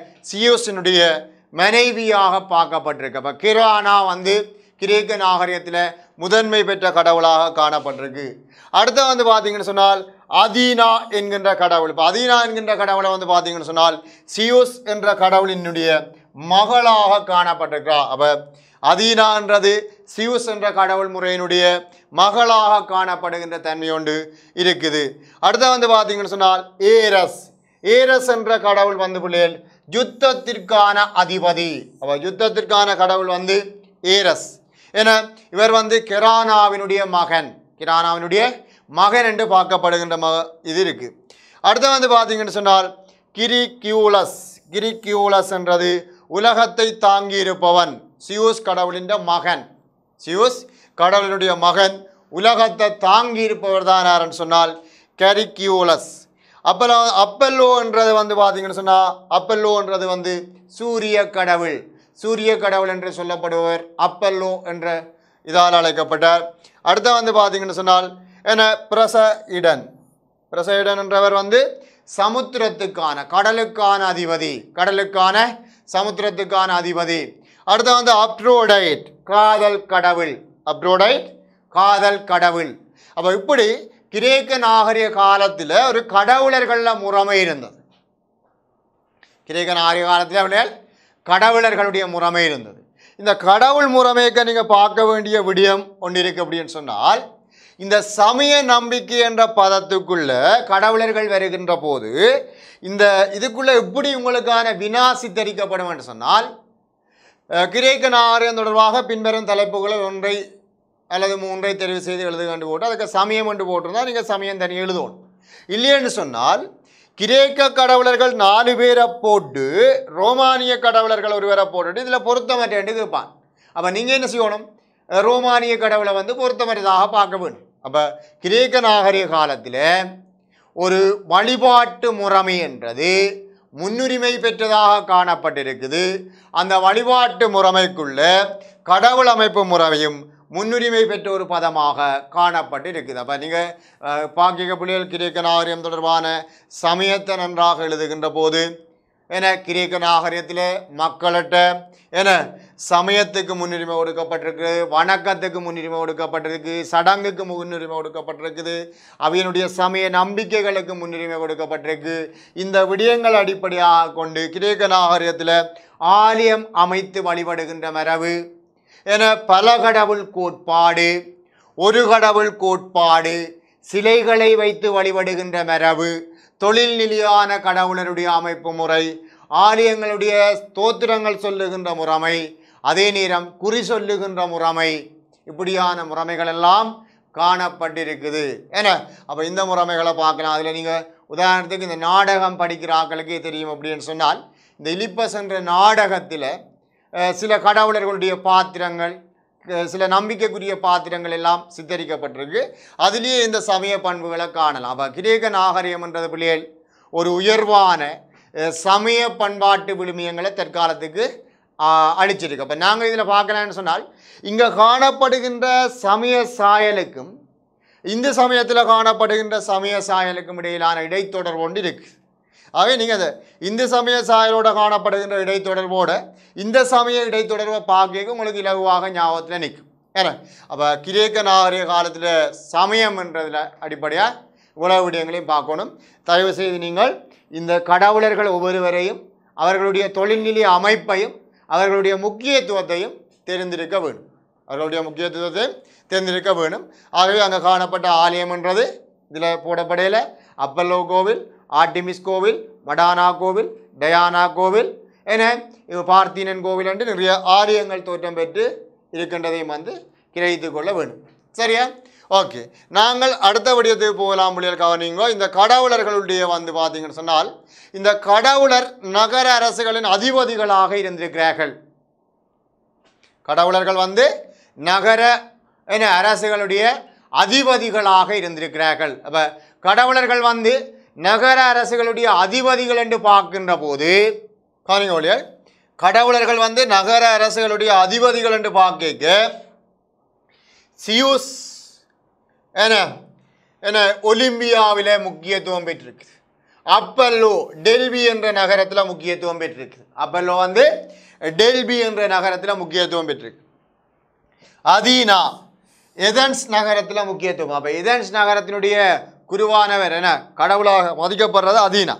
சியூஸினுடைய மனைவியாக பார்க்கப்பட்டிருக்கு அப்போ கிரானா வந்து கிரேக்க நாகரிகத்தில் முதன்மை பெற்ற கடவுளாக காணப்பட்டிருக்கு அடுத்து வந்து பார்த்தீங்கன்னு சொன்னால் அதீனா என்கின்ற கடவுள் இப்போ அதீனா என்கின்ற கடவுளை வந்து பார்த்தீங்கன்னு சொன்னால் சியூஸ் என்ற கடவுளினுடைய மகளாக காணப்பட்டிருக்கிறார் அப்போ அதீனான்றது சியூஸ் என்ற கடவுள் முறையினுடைய மகளாக காணப்படுகின்ற தன்மையோண்டு இருக்குது அடுத்து வந்து பார்த்தீங்கன்னு சொன்னால் ஏரஸ் ஏரஸ் என்ற கடவுள் வந்து பிள்ளைகள் யுத்தத்திற்கான அதிபதி அப்போ யுத்தத்திற்கான கடவுள் வந்து ஏரஸ் ஏன்னா இவர் வந்து கிரானாவினுடைய மகன் கிரானாவினுடைய மகன் என்று பார்க்கப்படுகின்ற மக இது இருக்கு அடுத்து வந்து பார்த்தீங்கன்னு சொன்னால் கிரிக்யூலஸ் கிரிக்யூலஸ் என்றது உலகத்தை தாங்கி இருப்பவன் சியூஸ் கடவுளின் மகன் சியூஸ் கடவுளினுடைய மகன் உலகத்தை தாங்கி இருப்பவர் தான் யாருன்னு சொன்னால் கரிக்யூலஸ் அப்பல்லோ அப்பல்லோன்றது வந்து பார்த்தீங்கன்னு சொன்னால் அப்பல்லோன்றது வந்து சூரிய கடவுள் சூரிய கடவுள் என்று சொல்லப்படுபவர் அப்பல்லோ என்ற இதால் அழைக்கப்பட்டார் அடுத்து வந்து பார்த்தீங்கன்னு சொன்னால் என்ன பிரச இடன் பிரசைடன் என்றவர் வந்து சமுத்திரத்துக்கான கடலுக்கான அதிபதி கடலுக்கான சமுத்திரத்துக்கான அதிபதி அடுத்து வந்து அப்ரோடைட் காதல் கடவுள் அப்ரோடைட் காதல் கடவுள் அப்போ இப்படி கிரேக்க நாகரிக காலத்தில் ஒரு கடவுளர்களில் முறைமை இருந்தது கிரேக்க நாகரிக காலத்தில் அவர்கள் கடவுளர்களுடைய முறைமை இருந்தது இந்த கடவுள் முறைமைக்கு நீங்கள் பார்க்க வேண்டிய விடயம் ஒன்று இருக்கு அப்படின்னு சொன்னால் இந்த சமய நம்பிக்கை என்ற பதத்துக்குள்ள கடவுளர்கள் வருகின்ற போது இந்த இதுக்குள்ள எப்படி உங்களுக்கான வினா சித்தரிக்கப்படும் என்று சொன்னால் அஹ், கிரேக்க நாகரிகம் தொடர்பாக பின்வரும் தலைப்புகளை ஒன்றை அல்லது மூன்றை தெரிவு செய்து எழுத கண்டு போட்டு அதுக்கு சமயம் என்று போட்டிருந்தா நீங்கள் சமயம் தனி எழுதணும் இல்லைன்னு சொன்னால் கிரேக்க கடவுளர்கள் நாலு பேரை போட்டு ரோமானிய கடவுளர்கள் ஒருவரை போட்டுட்டு இதில் பொருத்தமற்றேன்னு கேட்பான் அப்போ நீங்கள் என்ன செய்யணும் அஹ், ரோமானிய கடவுளை வந்து பொருத்தமற்றதாக பார்க்க வேண்டும் அப்போ கிரேக்க நாகரிக காலத்தில் ஒரு வழிபாட்டு முறைமை என்றது முன்னுரிமை பெற்றதாக காணப்பட்டிருக்குது அந்த வழிபாட்டு முறைமைக்குள்ள கடவுள் அமைப்பு முறைமையும் முன்னுரிமை பெற்ற ஒரு பதமாக காணப்பட்டு இருக்குது அப்போ நீங்கள் பாக்கிக புலிகள் கிரேக்க நாகரிகம் தொடர்பான சமயத்தை நன்றாக எழுதுகின்ற போது என கிரேக்க நாகரிகத்தில் மக்கள்கிட்ட என சமயத்துக்கு முன்னுரிமை கொடுக்கப்பட்டிருக்கு வணக்கத்துக்கு முன்னுரிமை கொடுக்கப்பட்டிருக்கு சடங்குக்கு முன்னுரிமை கொடுக்கப்பட்டிருக்குது அவையினுடைய சமய நம்பிக்கைகளுக்கு முன்னுரிமை கொடுக்கப்பட்டிருக்கு இந்த விடயங்கள் அடிப்படையாக கொண்டு கிரேக்க நாகரிகத்தில் ஆலயம் அமைத்து வழிபடுகின்ற மரபு என பல கடவுள் கோட்பாடு ஒரு கடவுள் கோட்பாடு சிலைகளை வைத்து வழிபடுகின்ற மரபு தொழில் நிலையான கடவுளருடைய அமைப்பு முறை ஆலயங்களுடைய ஸ்தோத்திரங்கள் சொல்லுகின்ற முறைமை அதே நேரம் குறி சொல்லுகின்ற முறைமை இப்படியான முறைமைகள் எல்லாம் காணப்பட்டிருக்குது ஏன்னா அப்போ இந்த முறைமைகளை பார்க்கலாம் அதில் நீங்கள் உதாரணத்துக்கு இந்த நாடகம் படிக்கிற ஆட்களுக்கே தெரியும் அப்படின்னு சொன்னால் இந்த இலிப்பஸ் என்ற நாடகத்தில் அஹ், சில கடவுளர்களுடைய பாத்திரங்கள் அஹ், சில நம்பிக்கைக்குரிய பாத்திரங்கள் எல்லாம் சித்தரிக்கப்பட்டிருக்கு அதுலேயே இந்த சமய பண்புகளை காணலாம் அப்போ கிரேக்க நாகரிகம்ன்றது பிள்ளைகள் ஒரு உயர்வான அஹ், சமய பண்பாட்டு விழுமியங்களை தற்காலத்துக்கு ஆஹ், அளிச்சிருக்கு அப்போ நாங்கள் இதில் பார்க்கலான்னு சொன்னால் இங்கே காணப்படுகின்ற சமய சாயலுக்கும் இந்து சமயத்தில் காணப்படுகின்ற சமய சாயலுக்கும் இடையிலான இடைத்தொடர்பு ஒன்று இருக்குது ஆகவே நீங்கள் அந்த இந்து சமய சாயலோட காணப்படுகின்ற இடைத்தொடர்போட இந்த சமய இடைத்தொடர்பை பார்க்க உங்களுக்கு இலகுவாக ஞாபகத்தில் நிற்கும் ஏன்னா அப்போ கிரேக்க நாகரிக காலத்தில் சமயம்ன்றதில் அடிப்படையாக உலக விடயங்களையும் பார்க்கணும் தயவு செய்து நீங்கள் இந்த கடவுளர்கள் ஒவ்வொருவரையும் அவர்களுடைய தொழில்நிலை அமைப்பையும் அவர்களுடைய முக்கியத்துவத்தையும் தெரிந்திருக்க வேண்டும் அவர்களுடைய முக்கியத்துவத்தை தெரிந்திருக்க வேணும் ஆகவே அங்கே காணப்பட்ட ஆலயம்ன்றது இதில் போடப்படையில் அப்பல்லோ கோவில் ஆர்டிமிஸ் கோவில் மடானா கோவில் டயானா கோவில் என இது பார்த்தீனன் கோவில் என்று நிறைய ஆலயங்கள் தோற்றம் பெற்று இருக்கின்றதையும் வந்து கிரகித்து கொள்ள வேண்டும் சரியா ஓகே நாங்கள் அடுத்த விடயத்துக்கு போகலாம் முடியல் கவனிங்கோ இந்த கடவுளர்களுடைய வந்து பார்த்தீங்கன்னு சொன்னால் இந்த கடவுளர் நகர அரசுகளின் அதிபதிகளாக இருந்திருக்கிறார்கள் கடவுளர்கள் வந்து நகர என்ன அரசுகளுடைய அதிபதிகளாக இருந்திருக்கிறார்கள் அப்போ கடவுளர்கள் வந்து நகர அரசுகளுடைய அதிபதிகள் என்று பார்க்கின்ற போது கவனிங்க ஒழியல் கடவுளர்கள் வந்து நகர அரசுகளுடைய அதிபதிகள் என்று பார்க்க சியூஸ் என்ன என்ன ஒலிம்பியாவில் முக்கியத்துவம் பெற்றிருக்கு அப்பல்லோ டெல்பி என்ற நகரத்தில் முக்கியத்துவம் பெற்றிருக்கு அப்பல்லோ வந்து டெல்பி என்ற நகரத்தில் முக்கியத்துவம் பெற்றிருக்கு அதீனா எதன்ஸ் நகரத்தில் முக்கியத்துவம் அப்போ எதன்ஸ் நகரத்தினுடைய குருவானவர் என கடவுளாக மதிக்கப்படுறது அதீனா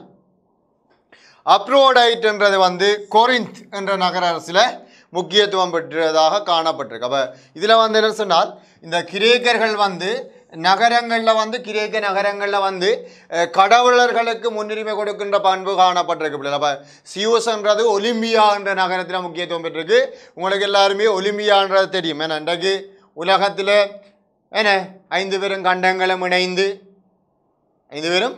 அப்ரோடைட்ன்றது வந்து கொரிந்த் என்ற நகர அரசில் முக்கியத்துவம் பெற்றதாக காணப்பட்டிருக்கு அப்போ இதில் வந்து என்ன சொன்னால் இந்த கிரேக்கர்கள் வந்து நகரங்களில் வந்து கிரேக்க நகரங்களில் வந்து அஹ், கடவுளர்களுக்கு முன்னுரிமை கொடுக்கின்ற பண்பு காணப்பட்டிருக்கு பிள்ளை அப்போ சியூஸ்ன்றது ஒலிம்பியா என்ற நகரத்தில் முக்கியத்துவம் பெற்றிருக்கு உங்களுக்கு எல்லாருமே ஒலிம்பியான்றது தெரியும் ஏன்னா இன்றைக்கு உலகத்தில் என்ன ஐந்து பெரும் கண்டங்களும் இணைந்து ஐந்து பேரும்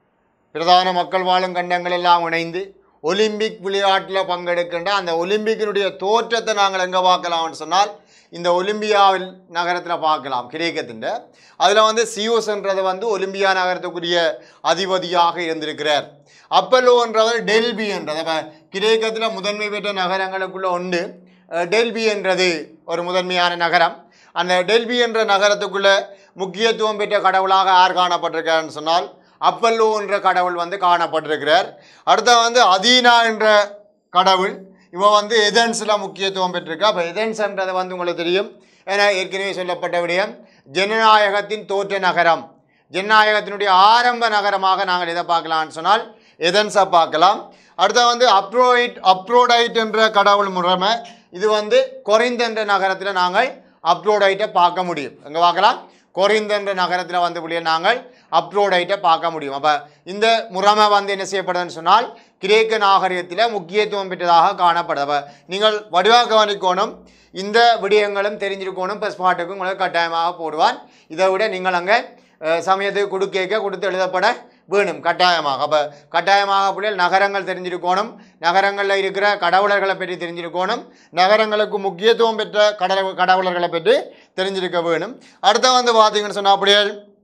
பிரதான மக்கள் வாழும் கண்டங்கள் எல்லாம் இணைந்து ஒலிம்பிக் விளையாட்டில் பங்கெடுக்கின்ற அந்த ஒலிம்பிக்கினுடைய தோற்றத்தை நாங்கள் எங்கே பார்க்கலாம்னு சொன்னால் இந்த ஒலிம்பியாவில் நகரத்தில் பார்க்கலாம் கிரேக்கத்தின் அதில் வந்து சியூஸ்ன்றது வந்து ஒலிம்பியா நகரத்துக்குரிய அதிபதியாக இருந்திருக்கிறார் அப்பல்லோன்றவர் டெல்பி என்றது அப்போ கிரேக்கத்தில் முதன்மை பெற்ற நகரங்களுக்குள்ள உண்டு அஹ், டெல்பி என்றது ஒரு முதன்மையான நகரம் அந்த டெல்பி என்ற நகரத்துக்குள்ள முக்கியத்துவம் பெற்ற கடவுளாக யார் காணப்பட்டிருக்காருன்னு சொன்னால் அப்பல்லோ என்ற கடவுள் வந்து காணப்பட்டிருக்கிறார் அடுத்த வந்து அதீனா என்ற கடவுள் இவன் வந்து எதன்ஸில் முக்கியத்துவம் பெற்றிருக்கா அப்போ எதன்ஸ்ன்றது வந்து உங்களுக்கு தெரியும் ஏன்னா ஏற்கனவே சொல்லப்பட்ட விடயம் ஜனநாயகத்தின் தோற்ற நகரம் ஜனநாயகத்தினுடைய ஆரம்ப நகரமாக நாங்கள் எதை பார்க்கலாம்னு சொன்னால் எதன்ஸை பார்க்கலாம் அடுத்த வந்து அப்ரோயிட் அப்ரோடைட் என்ற கடவுள் முறைமை இது வந்து கொரிந்த் என்ற நகரத்தில் நாங்கள் அப்ரோடைட்டை பார்க்க முடியும் எங்கே பார்க்கலாம் கொரிந்த் என்ற நகரத்தில் வந்து புள்ளிய நாங்கள் அப்ரோடைட்டை பார்க்க முடியும் அப்போ இந்த முறைமை வந்து என்ன செய்யப்படுதுன்னு சொன்னால் கிரேக்க நாகரிகத்தில் முக்கியத்துவம் பெற்றதாக காணப்படுது அப்போ நீங்கள் வடிவாக கவனிக்கணும் இந்த விடயங்களும் தெரிஞ்சிருக்கணும் ப்ளஸ் பாட்டுக்கும் உங்களுக்கு கட்டாயமாக போடுவான் இதை விட நீங்கள் அங்கே அஹ், சமயத்துக்கு கொடுக்க கொடுத்து எழுதப்பட வேணும் கட்டாயமாக அப்போ கட்டாயமாக பிள்ளைகள் நகரங்கள் தெரிஞ்சிருக்கணும் நகரங்களில் இருக்கிற கடவுளர்களை பற்றி தெரிஞ்சிருக்கணும் நகரங்களுக்கு முக்கியத்துவம் பெற்ற கடவுள் கடவுளர்களை பற்றி தெரிஞ்சிருக்க வேணும் அடுத்த வந்து பார்த்தீங்கன்னு சொன்னால் அப்படியே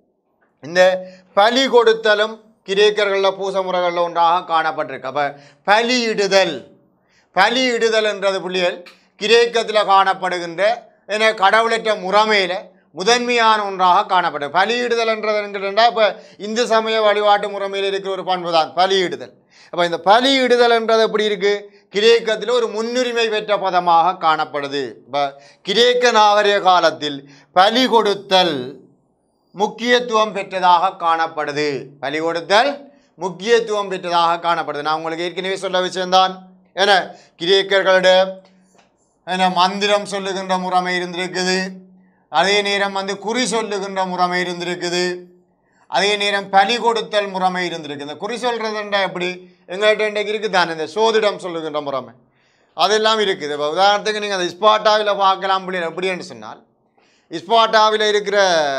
இந்த பலி கொடுத்தலும் கிரேக்கர்களில் பூச முறைகளில் ஒன்றாக காணப்பட்டிருக்கு அப்போ பலியிடுதல் பலியிடுதல் என்றது புள்ளிகள் கிரேக்கத்தில் காணப்படுகின்ற என கடவுளற்ற முறைமையில் முதன்மையான ஒன்றாக காணப்பட்டது பலியிடுதல் என்றது என்கிறா இப்போ இந்து சமய வழிபாட்டு முறைமையில் இருக்கிற ஒரு பண்பு தான் பலியிடுதல் அப்போ இந்த பலியிடுதல் என்றது எப்படி இருக்குது கிரேக்கத்தில் ஒரு முன்னுரிமை பெற்ற பதமாக காணப்படுது இப்போ கிரேக்க நாகரிக காலத்தில் பலி கொடுத்தல் முக்கியத்துவம் பெற்றதாக காணப்படுது பலி கொடுத்தல் முக்கியத்துவம் பெற்றதாக காணப்படுது நான் உங்களுக்கு ஏற்கனவே சொல்ல விஷயம்தான் ஏன்னா கிரேக்கர்களுடைய என்ன மந்திரம் சொல்லுகின்ற முறைமை இருந்திருக்குது அதே நேரம் வந்து குறி சொல்லுகின்ற முறைமை இருந்திருக்குது அதே நேரம் பலி கொடுத்தல் முறைமை இருந்திருக்கு இந்த குறி சொல்கிறதுண்டா எப்படி எங்கள்கிட்ட இன்றைக்கு இருக்குது தானே இந்த சோதிடம் சொல்லுகின்ற முறைமை அதெல்லாம் இருக்குது இப்போ உதாரணத்துக்கு நீங்கள் அந்த ஸ்பாட்டாவில் பார்க்கலாம் அப்படின்னு எப்படின்னு சொன்னால் இஸ்பாட்டாவில் இருக்கிற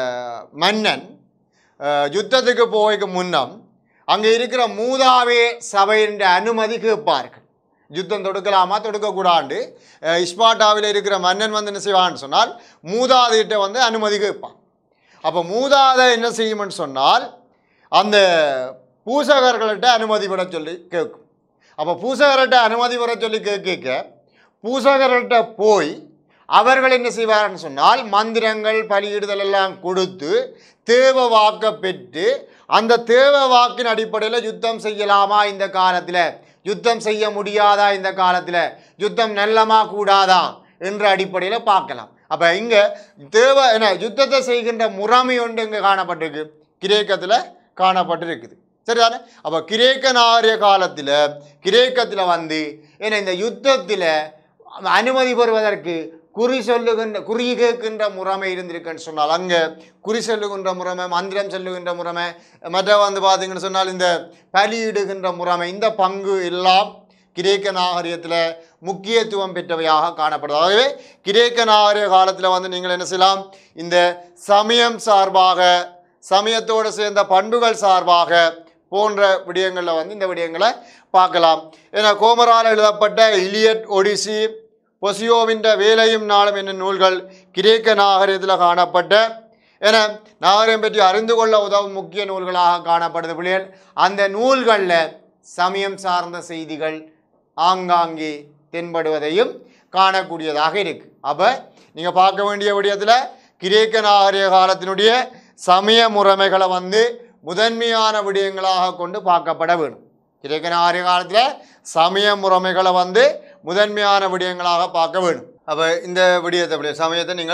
மன்னன் அஹ், யுத்தத்துக்கு போய்க்கு முன்னம் அங்கே இருக்கிற மூதாவே சபையின் அனுமதி கேட்பார்கள் யுத்தம் தொடுக்கலாமா தொடுக்கக்கூடாண்டு அஹ், இஸ்பாட்டாவில் இருக்கிற மன்னன் வந்து என்ன செய்வான்னு சொன்னால் மூதாதையிட்ட வந்து அனுமதி கேட்பான் அப்போ மூதாதை என்ன செய்யும்னு சொன்னால் அந்த பூசகர்கள்ட்ட அனுமதி விட சொல்லி கேட்கும் அப்போ பூசகர்கிட்ட அனுமதி வர சொல்லி கேட்க கேட்க பூசகர்கிட்ட போய் அவர்கள் என்ன செய்வார்னு சொன்னால் மந்திரங்கள் பலியிடுதல் எல்லாம் கொடுத்து தேவ வாக்க பெற்று அந்த தேவ வாக்கின் அடிப்படையில் யுத்தம் செய்யலாமா இந்த காலத்தில் யுத்தம் செய்ய முடியாதா இந்த காலத்தில் யுத்தம் நல்லமா கூடாதா என்ற அடிப்படையில் பார்க்கலாம் அப்போ இங்கே தேவ என்ன யுத்தத்தை செய்கின்ற முறைமை ஒன்று இங்கே காணப்பட்டிருக்கு கிரேக்கத்தில் காணப்பட்டிருக்குது சரிதானே அப்போ கிரேக்க நாகரிக காலத்தில் கிரேக்கத்தில் வந்து ஏன்னா இந்த யுத்தத்தில் அனுமதி பெறுவதற்கு குறி சொல்லுகின்ற குறி கேட்கின்ற முறைமை இருந்திருக்குன்னு சொன்னால் அங்கே குறி சொல்லுகின்ற முறைமை மந்திரம் சொல்லுகின்ற முறைமை மற்ற வந்து பார்த்தீங்கன்னு சொன்னால் இந்த பலியிடுகின்ற முறைமை இந்த பங்கு எல்லாம் கிரேக்க நாகரிகத்தில் முக்கியத்துவம் பெற்றவையாக காணப்படுது ஆகவே கிரேக்க நாகரிக காலத்தில் வந்து நீங்கள் என்ன செய்யலாம் இந்த சமயம் சார்பாக சமயத்தோடு சேர்ந்த பண்புகள் சார்பாக போன்ற விடயங்களில் வந்து இந்த விடயங்களை பார்க்கலாம் ஏன்னா கோமரால் எழுதப்பட்ட இலியட் ஒடிசி பொசியோவின் வேலையும் நாளும் என்னும் நூல்கள் கிரேக்க நாகரிகத்தில் காணப்பட்ட என நாகரிகம் பற்றி அறிந்து கொள்ள உதவும் முக்கிய நூல்களாக காணப்படுது பிள்ளைகள் அந்த நூல்களில் சமயம் சார்ந்த செய்திகள் ஆங்காங்கே தென்படுவதையும் காணக்கூடியதாக இருக்கு அப்போ நீங்கள் பார்க்க வேண்டிய விடயத்தில் கிரேக்க நாகரிக காலத்தினுடைய சமய முறைமைகளை வந்து முதன்மையான விடயங்களாக கொண்டு பார்க்கப்பட வேணும் கிரேக்க நாகரிக காலத்தில் சமய முறைமைகளை வந்து முதன்மையான விடயங்களாக பார்க்க வேணும் அப்போ இந்த விடயத்தை அப்படி சமயத்தை நீங்கள்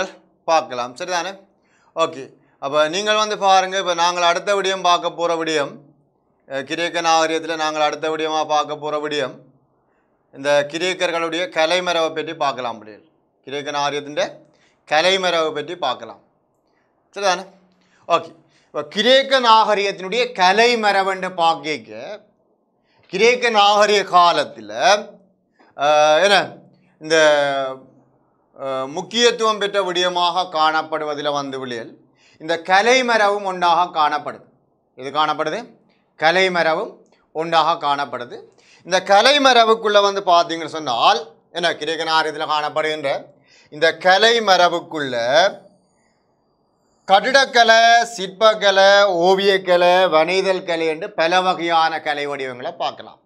பார்க்கலாம் சரிதானே ஓகே அப்போ நீங்கள் வந்து பாருங்கள் இப்போ நாங்கள் அடுத்த விடியம் பார்க்க போகிற விடியம் அஹ், கிரேக்க நாகரிகத்தில் நாங்கள் அடுத்த விடியமாக பார்க்க போகிற விடியம் இந்த கிரேக்கர்களுடைய கலைமரவை பற்றி பார்க்கலாம் பிள்ளைகள் கிரேக்க நாகரிகத்தின் கலைமரவை பற்றி பார்க்கலாம் சரிதானே ஓகே இப்போ கிரேக்க நாகரிகத்தினுடைய கலைமரவென்று பார்க்க கிரேக்க நாகரிக காலத்தில் என்ன இந்த அஹ், முக்கியத்துவம் பெற்ற விடயமாக காணப்படுவதில் வந்து விழியல் இந்த கலைமரவும் ஒன்றாக காணப்படுது இது காணப்படுது கலைமரவும் ஒன்றாக காணப்படுது இந்த கலைமரவுக்குள்ளே வந்து பார்த்தீங்கன்னு சொன்னால் என்ன கிரேக்க நாகரிகத்தில் காணப்படுகின்ற இந்த கலைமரவுக்குள்ள கட்டிடக்கலை சிற்பக்கலை ஓவியக்கலை வனைதல் கலை என்று பல வகையான கலை வடிவங்களை பார்க்கலாம்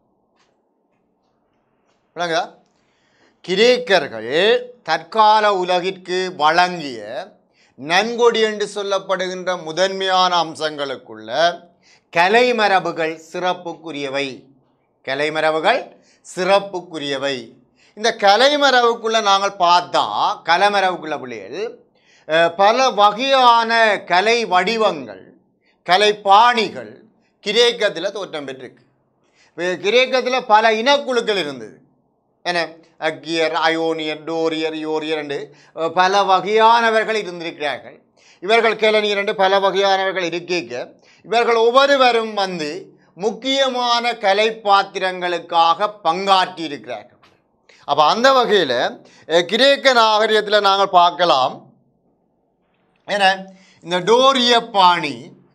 விளங்குதா கிரேக்கர்கள் தற்கால உலகிற்கு வழங்கிய நன்கொடி என்று சொல்லப்படுகின்ற முதன்மையான அம்சங்களுக்குள்ள கலைமரபுகள் சிறப்புக்குரியவை கலைமரபுகள் சிறப்புக்குரியவை இந்த கலைமரபுக்குள்ள நாங்கள் பார்த்தா கலைமரபுக்குள்ள பிள்ளைகள் அஹ், பல வகையான கலை வடிவங்கள் கலை பாணிகள் கிரேக்கத்தில் தோற்றம் பெற்றிருக்கு இப்ப கிரேக்கத்தில் பல இனக்குழுக்கள் இருந்தது என்ன அக்கியர் அயோனியர் டோரியர் யோரியர் என்று அஹ், பல வகையானவர்கள் இருந்திருக்கிறார்கள் இவர்கள் கிளனியர் என்று பல வகையானவர்கள் இருக்க இவர்கள் ஒவ்வொருவரும் வந்து முக்கியமான கலை பாத்திரங்களுக்காக பங்காற்றி இருக்கிறார்கள் அப்போ அந்த வகையில் கிரேக்க நாகரிகத்தில் நாங்கள் பார்க்கலாம் என்ன இந்த டோரிய பாணி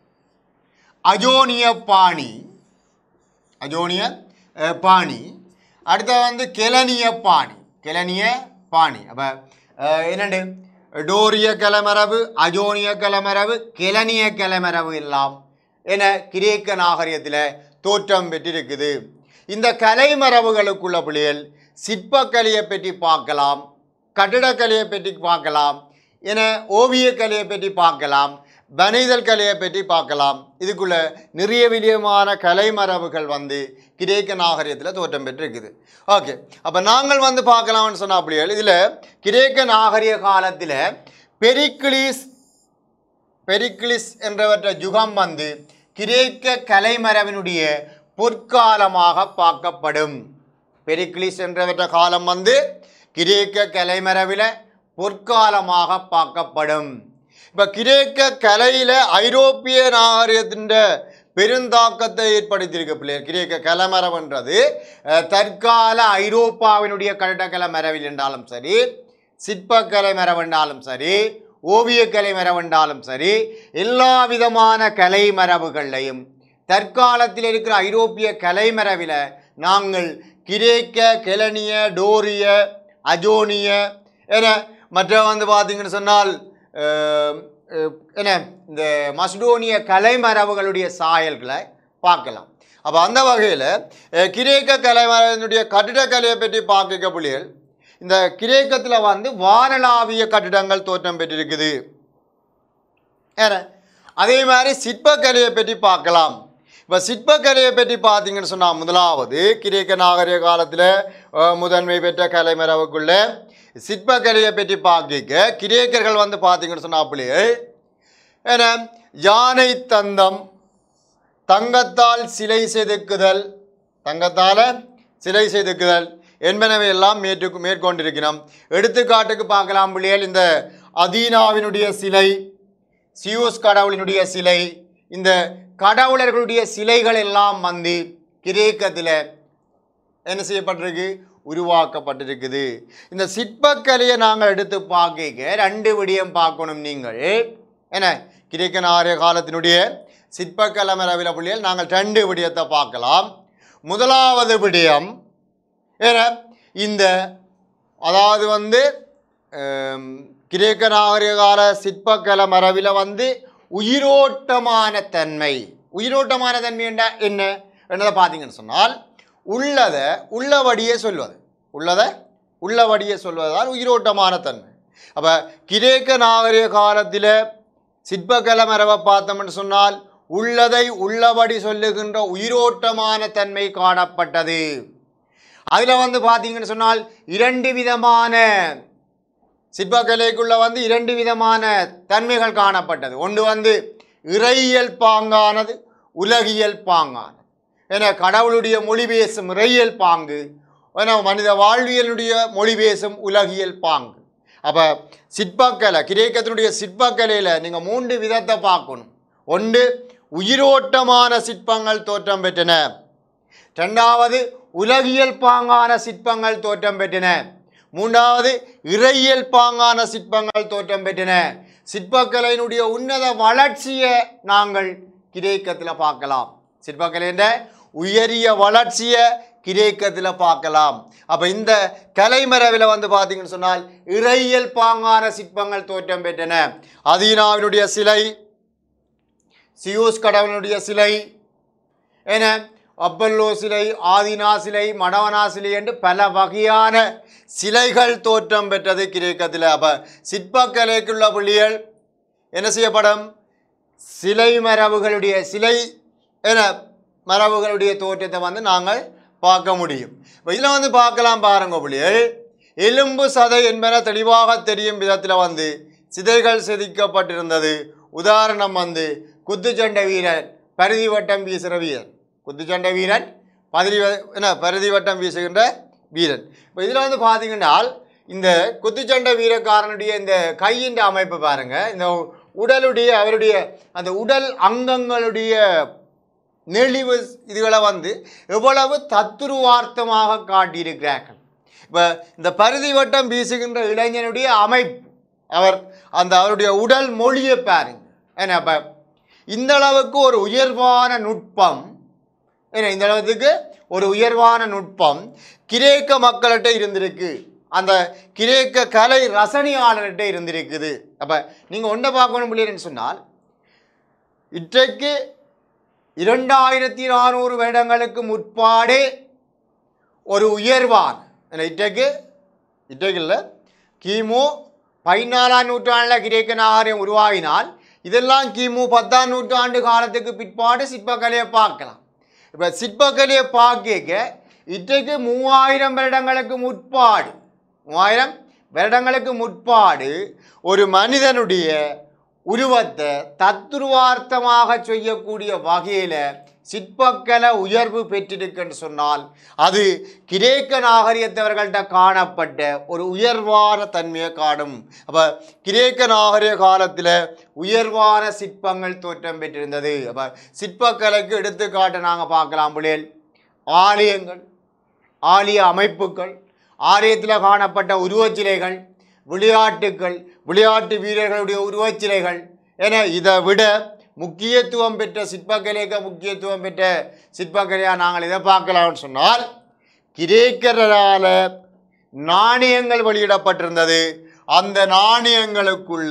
அஜோனிய பாணி அஜோனிய அஹ், பாணி அடுத்த வந்து கெலனிய பாணி கெலனிய பாணி அப்போ என்னண்டு டோரிய கலமரபு அஜோனிய கலமரபு கெலனிய கலமரபு எல்லாம் என கிரேக்க நாகரிகத்தில் தோற்றம் பெற்றிருக்குது இந்த கலைமரபுகளுக்குள்ள பிள்ளைகள் சிற்பக்கலையை பற்றி பார்க்கலாம் கட்டிடக்கலையை பற்றி பார்க்கலாம் என ஓவியக்கலையை பற்றி பார்க்கலாம் வனைதல் கலையை பற்றி பார்க்கலாம் இதுக்குள்ள நிறைய விதமான கலைமரபுகள் வந்து கிரேக்க நாகரிகத்தில் தோற்றம் பெற்றிருக்குது ஓகே அப்போ நாங்கள் வந்து பார்க்கலாம்னு சொன்னா அப்படியே இதில் கிரேக்க நாகரிக காலத்தில் பெரிக்கிளிஸ் பெரிக்லிஸ் என்றவற்ற யுகம் வந்து கிரேக்க கலைமரபினுடைய பொற்காலமாக பார்க்கப்படும் பெரிக்லிஸ் என்றவற்ற காலம் வந்து கிரேக்க கலைமரபில் பொற்காலமாக பார்க்கப்படும் இப்போ கிரேக்க கலையில் ஐரோப்பிய நாகரிகத்தின் பெருந்தாக்கத்தை ஏற்படுத்தியிருக்கு பிள்ளையர் கிரேக்க கலைமரபுன்றது அஹ், தற்கால ஐரோப்பாவினுடைய கட்டடக்கலை மரபில் என்றாலும் சரி சிற்பக்கலை மரபென்றாலும் சரி ஓவியக்கலை மரபென்றாலும் சரி எல்லா விதமான கலை மரபுகளையும் தற்காலத்தில் இருக்கிற ஐரோப்பிய கலை மரபில் நாங்கள் கிரேக்க கெலனிய டோரிய அஜோனிய என மற்ற வந்து பார்த்தீங்கன்னு சொன்னால் அஹ், அஹ், என்ன இந்த மஸ்டோனிய கலைமரபுகளுடைய சாயல்களை பார்க்கலாம் அப்போ அந்த வகையில் கிரேக்க கலைமரனுடைய கட்டிடக்கலையை பற்றி பார்க்க புள்ளிகள் இந்த கிரேக்கத்தில் வந்து வானளாவிய கட்டிடங்கள் தோற்றம் பெற்றிருக்குது ஏன்னா அதே மாதிரி சிற்பக்கலையை பற்றி பார்க்கலாம் இப்போ சிற்பக்கலையை பற்றி பார்த்தீங்கன்னு சொன்னால் முதலாவது கிரேக்க நாகரிக காலத்தில் முதன்மை பெற்ற கலைமரவுக்குள்ள சிற்பக்கலையை பற்றி பார்க்க கிரேக்கர்கள் வந்து பார்த்தீங்கன்னு சொன்னால் அப்படியே ஏன்னா யானை தந்தம் தங்கத்தால் சிலை செதுக்குதல் தங்கத்தால் சிலை செதுக்குதல் என்பனவை எல்லாம் மேற்று மேற்கொண்டிருக்கிறோம் எடுத்துக்காட்டுக்கு பார்க்கலாம் பிள்ளைகள் இந்த அதீனாவினுடைய சிலை சியூஸ் கடவுளினுடைய சிலை இந்த கடவுளர்களுடைய சிலைகள் எல்லாம் வந்து கிரேக்கத்தில் என்ன செய்யப்பட்டிருக்கு உருவாக்கப்பட்டிருக்குது இந்த சிற்பக்கலையை நாங்கள் எடுத்து பார்க்க ரெண்டு விடியம் பார்க்கணும் நீங்கள் என்ன கிரேக்க நாகரிக காலத்தினுடைய சிற்பக்கலை மரபில புள்ளியில் நாங்கள் ரெண்டு விடயத்தை பார்க்கலாம் முதலாவது விடயம் ஏன்னா இந்த அதாவது வந்து ஹம், கிரேக்க நாகரிக கால சிற்பக்கலை மரபில் வந்து உயிரோட்டமான தன்மை உயிரோட்டமான தன்மை என்ன என்ன என்னதை பார்த்தீங்கன்னு சொன்னால் உள்ளதை உள்ளபடியே சொல்வது உள்ளதை உள்ளபடியே சொல்வதால் உயிரோட்டமான தன்மை அப்போ கிரேக்க நாகரிக காலத்தில் சிற்பக்கலை மரபை பார்த்தோம்னு சொன்னால் உள்ளதை உள்ளபடி சொல்லுகின்ற உயிரோட்டமான தன்மை காணப்பட்டது அதில் வந்து பார்த்தீங்கன்னு சொன்னால் இரண்டு விதமான சிற்பக்கலைக்குள்ள வந்து இரண்டு விதமான தன்மைகள் காணப்பட்டது ஒன்று வந்து இறையியல் பாங்கானது உலகியல் பாங்கானது என கடவுளுடைய மொழி பேசும் இறையியல் பாங்கு என மனித வாழ்வியலுடைய மொழி பேசும் உலகியல் பாங்கு அப்போ சிற்பக்கலை கிரேக்கத்தினுடைய சிற்பக்கலையில் நீங்கள் மூன்று விதத்தை பார்க்கணும் ஒன்று உயிரோட்டமான சிற்பங்கள் தோற்றம் பெற்றன ரெண்டாவது உலகியல் பாங்கான சிற்பங்கள் தோற்றம் பெற்றன மூன்றாவது இறையியல் பாங்கான சிற்பங்கள் தோற்றம் பெற்றன சிற்பக்கலையினுடைய உன்னத வளர்ச்சியை நாங்கள் கிரேக்கத்தில் பார்க்கலாம் சிற்பக்கலைன்ற உயரிய வளர்ச்சியை கிரேக்கத்தில் பார்க்கலாம் அப்போ இந்த கலைமரவில் வந்து பார்த்தீங்கன்னு சொன்னால் இறையியல் பாங்கான சிற்பங்கள் தோற்றம் பெற்றன அதீனாவினுடைய சிலை சியூஸ் கடவுளுடைய சிலை என அப்பல்லோ சிலை ஆதினா சிலை மடவனா சிலை என்று பல வகையான சிலைகள் தோற்றம் பெற்றது கிரேக்கத்தில் அப்போ சிற்பக்கலைக்குள்ள புள்ளிகள் என்ன செய்யப்படும் சிலை மரபுகளுடைய சிலை என மரபுகளுடைய தோற்றத்தை வந்து நாங்கள் பார்க்க முடியும் இப்போ இதில் வந்து பார்க்கலாம் பாருங்க புள்ளிகள் எலும்பு சதை என்பன தெளிவாக தெரியும் விதத்தில் வந்து சிதைகள் செதுக்கப்பட்டிருந்தது உதாரணம் வந்து குத்துச்சண்டை வீரன் பருதி வட்டம் வீசுகிற வீரன் குத்துச்சண்டை வீரன் பதிரி வ- என்ன பருதி வட்டம் வீசுகின்ற வீரன் இப்போ இதில் வந்து பார்த்தீங்கன்னா இந்த குத்துச்சண்டை வீரக்காரனுடைய இந்த கையின் அமைப்பு பாருங்க இந்த உடலுடைய அவருடைய அந்த உடல் அங்கங்களுடைய நெளிவு இதுகளை வந்து எவ்வளவு தத்துருவார்த்தமாக காட்டியிருக்கிறார்கள் இப்போ இந்த பருதி வட்டம் வீசுகின்ற இளைஞனுடைய அமைப்பு அவர் அந்த அவருடைய உடல் மொழியை பாருங்க என்ன இப்போ இந்த அளவுக்கு ஒரு உயர்வான நுட்பம் என்ன இந்த அளவுக்கு ஒரு உயர்வான நுட்பம் கிரேக்க மக்கள்கிட்ட இருந்திருக்கு அந்த கிரேக்க கலை ரசனையாளர்கிட்ட இருந்திருக்குது அப்போ நீங்கள் ஒன்றை பார்க்கணும் இல்லைன்னு சொன்னால் இன்றைக்கு இரண்டாயிரத்தி நானூறு வருடங்களுக்கு முற்பாடே ஒரு உயர்வான என்ன இன்றைக்கு இன்றைக்கு இல்லை கிமு பதினாலாம் நூற்றாண்டில் கிரேக்க நாகரிகம் உருவாகினால் இதெல்லாம் கிமு பத்தாம் நூற்றாண்டு காலத்துக்கு பிற்பாடு சிற்பக்கலையை பார்க்கலாம் இப்போ சிற்பக்கலையை பார்க்க இன்றைக்கு மூவாயிரம் வருடங்களுக்கு முற்பாடு மூவாயிரம் வருடங்களுக்கு முற்பாடு ஒரு மனிதனுடைய உருவத்தை தத்துருவார்த்தமாக செய்யக்கூடிய வகையில் சிற்பக்கலை உயர்வு பெற்றிருக்குன்னு சொன்னால் அது கிரேக்க நாகரிகத்தவர்கள்ட்ட காணப்பட்ட ஒரு உயர்வான தன்மையை காணும் அப்போ கிரேக்க நாகரிக காலத்தில் உயர்வான சிற்பங்கள் தோற்றம் பெற்றிருந்தது அப்போ சிற்பக்கலைக்கு எடுத்துக்காட்டு நாங்கள் பார்க்கலாம் புள்ளியல் ஆலயங்கள் ஆலய அமைப்புகள் ஆலயத்தில் காணப்பட்ட உருவச்சிலைகள் விளையாட்டுக்கள் விளையாட்டு வீரர்களுடைய உருவச்சிலைகள் என இதை விட முக்கியத்துவம் பெற்ற சிற்பக்கலைக்கு முக்கியத்துவம் பெற்ற சிற்பக்கலையாக நாங்கள் இதை பார்க்கலாம்னு சொன்னால் கிரேக்கரால் நாணயங்கள் வெளியிடப்பட்டிருந்தது அந்த நாணயங்களுக்குள்ள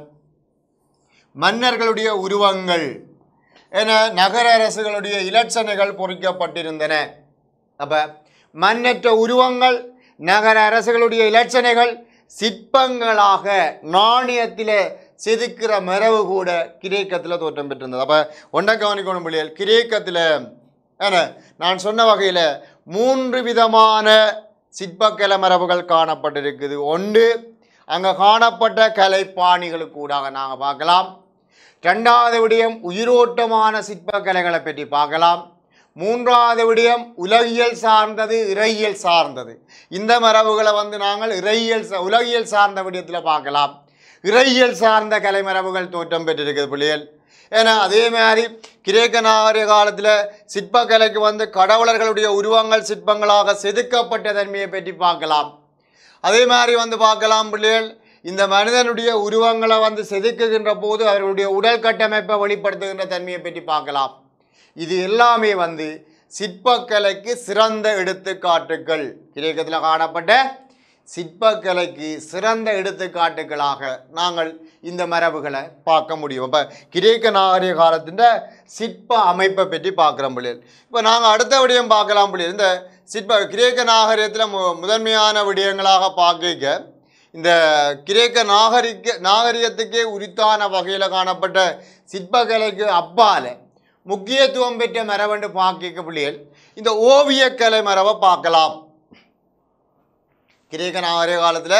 மன்னர்களுடைய உருவங்கள் என நகர அரசுகளுடைய இலட்சணைகள் பொறிக்கப்பட்டிருந்தன அப்போ மண்ணற்ற உருவங்கள் நகர அரசுகளுடைய இலட்சணைகள் சிற்பங்களாக நாணயத்தில் செதுக்கிற மரபு கூட கிரேக்கத்தில் தோற்றம் பெற்றிருந்தது அப்போ ஒன்றை கவனிக்கணும் பிள்ளைகள் கிரேக்கத்தில் என்ன நான் சொன்ன வகையில் மூன்று விதமான சிற்பக்கலை மரபுகள் காணப்பட்டிருக்குது ஒன்று அங்கே காணப்பட்ட கலைப்பாணிகளுக்கு கூடாக நாங்கள் பார்க்கலாம் ரெண்டாவது விடயம் உயிரோட்டமான சிற்பக்கலைகளை பற்றி பார்க்கலாம் மூன்றாவது விடயம் உலகியல் சார்ந்தது இறையியல் சார்ந்தது இந்த மரபுகளை வந்து நாங்கள் இறையியல் சா- உலகியல் சார்ந்த விடயத்தில் பார்க்கலாம் இறையியல் சார்ந்த கலை மரபுகள் தோற்றம் பெற்றிருக்குது பிள்ளைகள் ஏன்னா அதே மாதிரி கிரேக்க நாகரிக காலத்தில் சிற்பக்கலைக்கு வந்து கடவுளர்களுடைய உருவங்கள் சிற்பங்களாக செதுக்கப்பட்ட தன்மையை பற்றி பார்க்கலாம் அதே மாதிரி வந்து பார்க்கலாம் பிள்ளைகள் இந்த மனிதனுடைய உருவங்களை வந்து செதுக்குகின்ற போது அவர்களுடைய உடல் கட்டமைப்பை வெளிப்படுத்துகின்ற தன்மையை பற்றி பார்க்கலாம் இது எல்லாமே வந்து சிற்பக்கலைக்கு சிறந்த எடுத்துக்காட்டுகள் கிரேக்கத்தில் காணப்பட்ட சிற்பக்கலைக்கு சிறந்த எடுத்துக்காட்டுகளாக நாங்கள் இந்த மரபுகளை பார்க்க முடியும் இப்போ கிரேக்க நாகரிக காலத்தின் சிற்ப அமைப்பை பற்றி பார்க்குறோம் பிள்ளைகள் இப்போ நாங்கள் அடுத்த விடயம் பார்க்கலாம் பிள்ளைகள் இந்த சிற்ப கிரேக்க நாகரிகத்தில் மு முதன்மையான விடயங்களாக பார்க்க இந்த கிரேக்க நாகரிக நாகரிகத்துக்கே உரித்தான வகையில் காணப்பட்ட சிற்பக்கலைக்கு அப்பால முக்கியத்துவம் பெற்ற மரபண்டு பார்க்க பிள்ளைகள் இந்த ஓவியக்கலை மரபை பார்க்கலாம் கிரேக்க நாகரிக காலத்தில்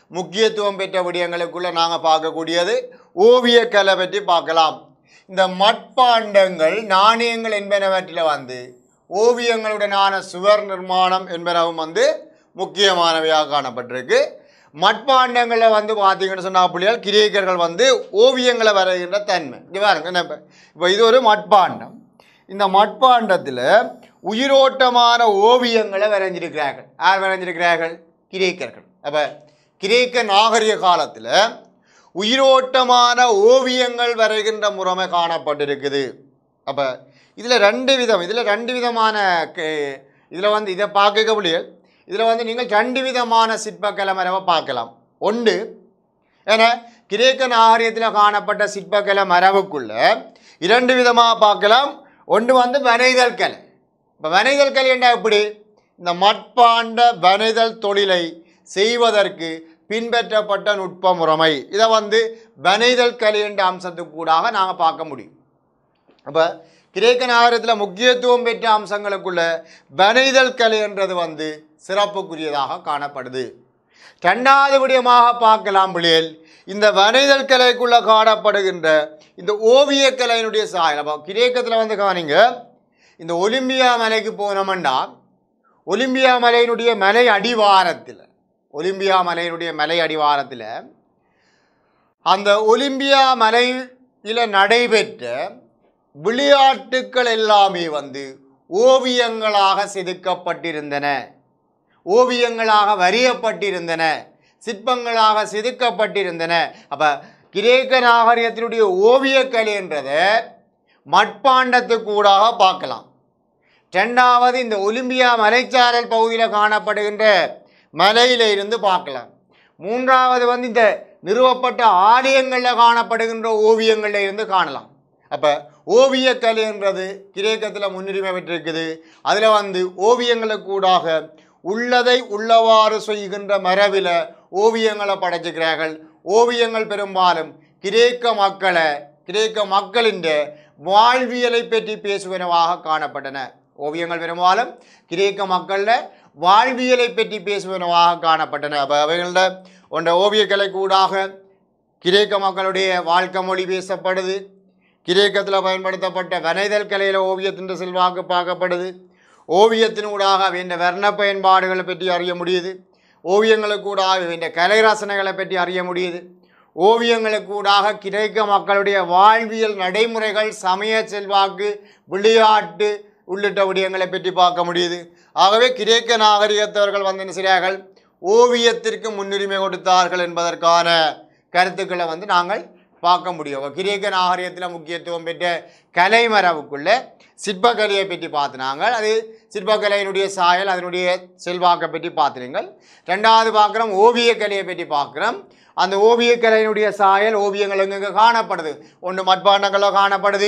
முக்கியத்துவம் பெற்ற விடயங்களுக்குள்ள நாங்கள் பார்க்கக்கூடியது ஓவியக்கலை பற்றி பார்க்கலாம் இந்த மட்பாண்டங்கள் நாணயங்கள் என்பனவற்றில் வந்து ஓவியங்களுடனான சுவர் நிர்மாணம் என்பனவும் வந்து முக்கியமானவையாக காணப்பட்டிருக்கு மட்பாண்டங்களில் வந்து பார்த்தீங்கன்னு சொன்னா புள்ளியால் கிரேக்கர்கள் வந்து ஓவியங்களை வரைகின்ற தன்மை இங்க பாருங்க என்ன இப்ப- இப்போ இது ஒரு மட்பாண்டம் இந்த மட்பாண்டத்தில் உயிரோட்டமான ஓவியங்களை வரைஞ்சிருக்கிறார்கள் யார் வரைஞ்சிருக்கிறார்கள் கிரேக்கர்கள் அப்போ கிரேக்க நாகரிக காலத்தில் உயிரோட்டமான ஓவியங்கள் வரைகின்ற முறைமை காணப்பட்டிருக்குது அப்போ இதில் ரெண்டு விதம் இதில் ரெண்டு விதமான இதில் வந்து இதை பார்க்க முடியாது இதில் வந்து நீங்கள் ரெண்டு விதமான சிற்பக்கலை மரபை பார்க்கலாம் ஒன்று ஏன்னா கிரேக்க நாகரிகத்தில் காணப்பட்ட சிற்பக்கலை மரபுக்குள்ள இரண்டு விதமாக பார்க்கலாம் ஒன்று வந்து வனைதல் கலை இப்போ வனைதல் கலை என்ன எப்படி இந்த மட்பாண்ட வனைதல் தொழிலை செய்வதற்கு பின்பற்றப்பட்ட நுட்ப முறைமை இதை வந்து வனைதல் கலை என்ற அம்சத்துக்கூடாக நாங்கள் பார்க்க முடியும் அப்போ கிரேக்க நாகரத்தில் முக்கியத்துவம் பெற்ற அம்சங்களுக்குள்ள வனைதல் கலை என்றது வந்து சிறப்புக்குரியதாக காணப்படுது ரெண்டாவது விடயமாக பார்க்கலாம் பிள்ளைகள் இந்த வனைதல் கலைக்குள்ள காணப்படுகின்ற இந்த ஓவியக் கலையினுடைய சாயல் அப்போ கிரேக்கத்தில் வந்து கவனிங்க இந்த ஒலிம்பியா மலைக்கு போனோம்னா ஒலிம்பியா மலையினுடைய மலை அடிவாரத்தில் ஒலிம்பியா மலையினுடைய மலை அடிவாரத்தில் அந்த ஒலிம்பியா மலையில் நடைபெற்ற விளையாட்டுக்கள் எல்லாமே வந்து ஓவியங்களாக செதுக்கப்பட்டிருந்தன ஓவியங்களாக வரையப்பட்டிருந்தன சிற்பங்களாக செதுக்கப்பட்டிருந்தன அப்ப கிரேக்க நாகரிகத்தினுடைய ஓவியக்கலை என்றதை மட்பாண்டத்துக்கூடாக பார்க்கலாம் ரெண்டாவது இந்த ஒலிம்பியா மலைச்சாரல் பகுதியில் காணப்படுகின்ற மலையில இருந்து பார்க்கலாம் மூன்றாவது வந்து இந்த நிறுவப்பட்ட ஆலயங்களில் காணப்படுகின்ற ஓவியங்களில் இருந்து காணலாம் அப்போ ஓவியக்கலைன்றது கிரேக்கத்தில் முன்னுரிமை பெற்றிருக்குது அதில் வந்து ஓவியங்களுக்கூடாக உள்ளதை உள்ளவாறு செய்கின்ற மரபில் ஓவியங்களை படைச்சுக்கிறார்கள் ஓவியங்கள் பெரும்பாலும் கிரேக்க மக்களை கிரேக்க மக்களின் வாழ்வியலை பற்றி பேசுவனவாக காணப்பட்டன ஓவியங்கள் பெரும்பாலும் கிரேக்க மக்களில் வாழ்வியலை பற்றி பேசுவனவாக காணப்பட்டன அப்போ அவைகள ஒன்ற ஓவியக்கலை கூடாக கிரேக்க மக்களுடைய வாழ்க்கை மொழி பேசப்படுது கிரேக்கத்தில் பயன்படுத்தப்பட்ட வனைதல் கலையில் ஓவியத்தின் செல்வாக்கு பார்க்கப்படுது ஓவியத்தினூடாக வேண்ட வர்ண பயன்பாடுகளை பற்றி அறிய முடியுது ஓவியங்களுக்கூடாக வேண்ட கலை ரசனைகளை பற்றி அறிய முடியுது ஓவியங்களுக்கூடாக கிரேக்க மக்களுடைய வாழ்வியல் நடைமுறைகள் சமய செல்வாக்கு விளையாட்டு உள்ளிட்ட விடயங்களை பற்றி பார்க்க முடியுது ஆகவே கிரேக்க நாகரிகத்தவர்கள் வந்து என்ன செய்கிறார்கள் ஓவியத்திற்கு முன்னுரிமை கொடுத்தார்கள் என்பதற்கான கருத்துக்களை வந்து நாங்கள் பார்க்க முடியும் அப்ப கிரேக்க நாகரிகத்தில் முக்கியத்துவம் பெற்ற கலைமரபுக்குள்ள சிற்பக்கலையை பற்றி பார்த்தினாங்க அது சிற்பக்கலையினுடைய சாயல் அதனுடைய செல்வாக்கை பற்றி பார்த்துருங்கள் ரெண்டாவது பார்க்குறோம் ஓவியக்கலையை பற்றி பார்க்குறோம் அந்த ஓவியக்கலையினுடைய சாயல் ஓவியங்கள் எங்கெங்கே காணப்படுது ஒன்று மட்பாண்டங்களில் காணப்படுது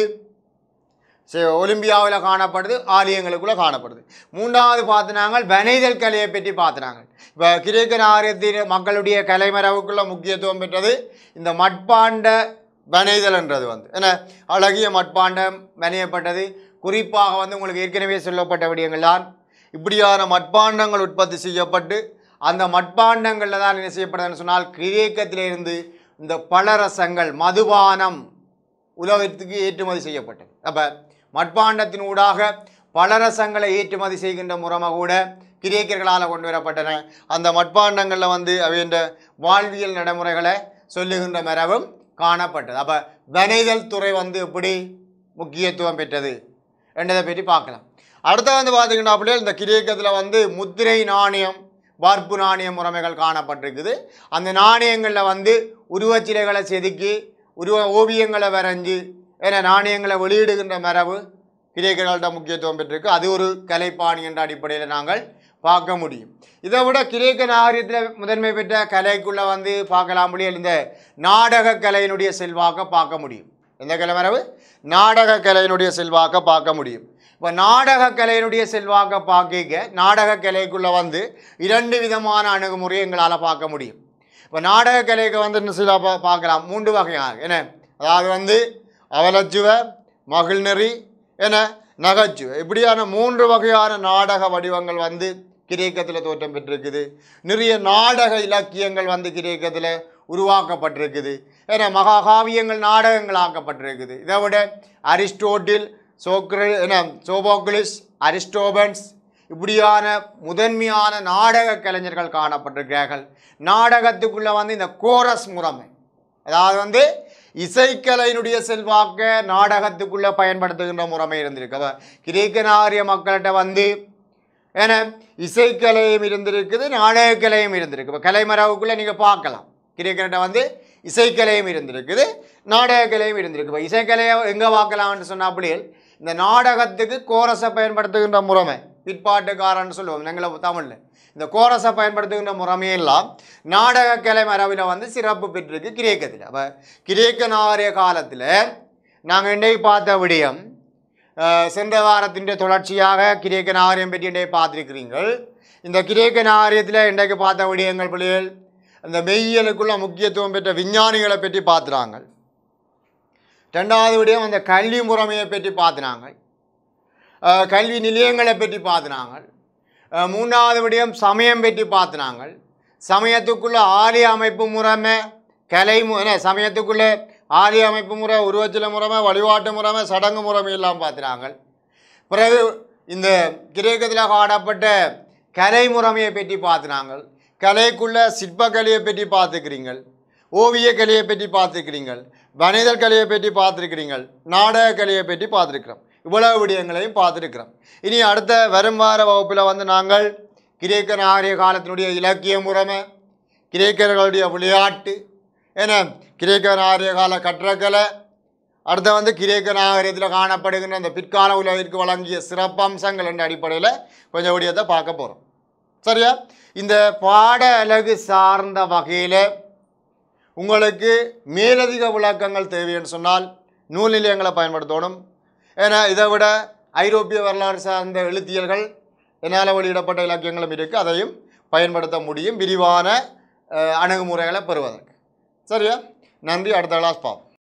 சரி ஒலிம்பியாவில் காணப்படுது ஆலயங்களுக்குள்ளே காணப்படுது மூன்றாவது பார்த்தினாங்க வனைதல் கலையை பற்றி பார்த்தினாங்க இப்போ கிரேக்க நாகரிகத்தின் மக்களுடைய கலைமரபுக்குள்ள முக்கியத்துவம் பெற்றது இந்த மட்பாண்ட வனைதல்ன்றது வந்து என்ன அழகிய மட்பாண்டம் வனையப்பட்டது குறிப்பாக வந்து உங்களுக்கு ஏற்கனவே சொல்லப்பட்ட விடயங்கள் தான் இப்படியான மட்பாண்டங்கள் உற்பத்தி செய்யப்பட்டு அந்த மட்பாண்டங்களில் தான் என்ன செய்யப்படுதுன்னு சொன்னால் கிரேக்கத்திலிருந்து இந்த பலரசங்கள் மதுபானம் உலகத்துக்கு ஏற்றுமதி செய்யப்பட்டது அப்போ மட்பாண்டத்தினூடாக பலரசங்களை ஏற்றுமதி செய்கின்ற முறைமை கூட கிரேக்கர்களால் கொண்டு வரப்பட்டன அந்த மட்பாண்டங்களில் வந்து அவைன்ற வாழ்வியல் நடைமுறைகளை சொல்லுகின்ற மரபும் காணப்பட்டது அப்போ வனைதல் துறை வந்து எப்படி முக்கியத்துவம் பெற்றது என்றதை பற்றி பார்க்கலாம் அடுத்து வந்து பார்த்தீங்கன்னா அப்படியே இந்த கிரேக்கத்தில் வந்து முத்திரை நாணயம் வார்ப்பு நாணய முறைமைகள் காணப்பட்டிருக்குது அந்த நாணயங்களில் வந்து உருவச்சிலைகளை செதுக்கி உருவ ஓவியங்களை வரைஞ்சு ஏன்னா நாணயங்களை வெளியிடுகின்ற மரபு கிரேக்கர்கள்ட்ட முக்கியத்துவம் பெற்றிருக்கு அது ஒரு கலைப்பாணி என்ற அடிப்படையில் நாங்கள் பார்க்க முடியும் இதை விட கிரேக்க நாகரிகத்தில் முதன்மை பெற்ற கலைக்குள்ளே வந்து பார்க்கலாம் முடியும் இந்த நாடக கலையினுடைய செல்வாக்க பார்க்க முடியும் எந்த கலை மரபு நாடக கலையினுடைய செல்வாக்க பார்க்க முடியும் இப்போ நாடக கலையினுடைய செல்வாக்க பார்க்க நாடக கலைக்குள்ளே வந்து இரண்டு விதமான அணுகுமுறையை எங்களால் பார்க்க முடியும் இப்போ நாடக கலைக்கு வந்து என்ன சில பா பார்க்கலாம் மூன்று வகையாக என்ன அதாவது வந்து அவலச்சுவ மகிழ்நெறி என நகைச்சுவை இப்படியான மூன்று வகையான நாடக வடிவங்கள் வந்து கிரேக்கத்தில் தோற்றம் பெற்றிருக்குது நிறைய நாடக இலக்கியங்கள் வந்து கிரேக்கத்தில் உருவாக்கப்பட்டிருக்குது ஏன்னா மகாகாவியங்கள் நாடகங்கள் ஆக்கப்பட்டிருக்குது இதை விட அரிஸ்டோட்டில் சோக்ர என்ன சோபோக்லிஸ் அரிஸ்டோபன்ஸ் இப்படியான முதன்மையான நாடக கலைஞர்கள் காணப்பட்டிருக்கிறார்கள் நாடகத்துக்குள்ளே வந்து இந்த கோரஸ் முறைமை அதாவது வந்து இசைக்கலையினுடைய செல்வாக்க நாடகத்துக்குள்ளே பயன்படுத்துகின்ற முறைமை இருந்திருக்கு அப்ப கிரேக்க நாகரிக மக்கள்கிட்ட வந்து ஏன்னா இசைக்கலையும் இருந்திருக்குது நாடகக்கலையும் இருந்திருக்கு இப்போ கலைமரவுக்குள்ளே நீங்கள் பார்க்கலாம் கிரேக்கர்கிட்ட வந்து இசைக்கலையும் இருந்திருக்குது நாடகக்கலையும் இருந்திருக்கு இப்போ இசைக்கலையை எங்கே பார்க்கலாம்னு சொன்ன அப்படியே இந்த நாடகத்துக்கு கோரஸை பயன்படுத்துகின்ற முறைமை பிற்பாட்டுக்காரன்னு சொல்லுவோம் எங்களை தமிழில் இந்த கோரஸை பயன்படுத்துகின்ற முறைமையெல்லாம் நாடக கலை மரபில் வந்து சிறப்பு பெற்றிருக்கு கிரேக்கத்தில் அப்போ கிரேக்க நாகரிக காலத்தில் நாங்கள் இன்றைக்கு பார்த்த விடயம் அஹ், சென்ற வாரத்தின் தொடர்ச்சியாக கிரேக்க நாகரிகம் பற்றி இன்றைக்கு பார்த்துருக்கிறீர்கள் இந்த கிரேக்க நாகரிகத்தில் இன்றைக்கு பார்த்த விடயங்கள் பிள்ளைகள் அந்த மெய்யியலுக்குள்ள முக்கியத்துவம் பெற்ற விஞ்ஞானிகளை பற்றி பார்த்துறாங்க ரெண்டாவது விடயம் அந்த கல்வி முறைமையை பற்றி பார்த்துனாங்க அஹ், கல்வி நிலையங்களை பற்றி பார்த்துனாங்க அஹ், மூணாவது விடயம் சமயம் பற்றி பார்த்துனாங்க சமயத்துக்குள்ள ஆலய அமைப்பு முறைமை கலை மு என்ன சமயத்துக்குள்ளே ஆலய அமைப்பு முறை உருவச்சில முறைமை வழிபாட்டு முறைமை சடங்கு முறைமை எல்லாம் பார்த்துனாங்க பிறகு இந்த கிரேக்கத்தில் காணப்பட்ட கலை முறைமையை பற்றி பார்த்துனாங்க கலைக்குள்ள சிற்பக்கலையை பற்றி பார்த்துக்கிறீங்கள் ஓவிய கலையை பற்றி பார்த்துக்கிறீங்கள் வணிதர் கலையை பற்றி பார்த்துருக்கிறீங்கள் நாடக கலையை பற்றி பார்த்துருக்கிறோம் இவ்வளவு விடயங்களையும் பார்த்துருக்கிறோம் இனி அடுத்த வரும் வார வகுப்பில் வந்து நாங்கள் கிரேக்க நாகரிக காலத்தினுடைய இலக்கிய முறைமை கிரேக்கர்களுடைய விளையாட்டு ஏன்னா கிரேக்க நாகரிக கால கற்றக்கலை அடுத்து வந்து கிரேக்க நாகரிகத்தில் காணப்படுகின்ற அந்த பிற்கால உலகிற்கு வழங்கிய சிறப்பம்சங்கள் என்ற அடிப்படையில் கொஞ்சம் விடயத்தை பார்க்க போகிறோம் சரியா இந்த பாட அலகு சார்ந்த வகையில் உங்களுக்கு மேலதிக விளக்கங்கள் தேவைன்னு சொன்னால் நூல் நிலையங்களை பயன்படுத்தணும் ஏன்னா இதை விட ஐரோப்பிய வரலாறு சார்ந்த எழுத்தியல்கள் என்னால் வெளியிடப்பட்ட இலக்கியங்களும் இருக்குது அதையும் பயன்படுத்த முடியும் விரிவான அஹ், அணுகுமுறைகளை பெறுவதற்கு சரியா நன்றி அடுத்த கிளாஸ் பார்ப்போம்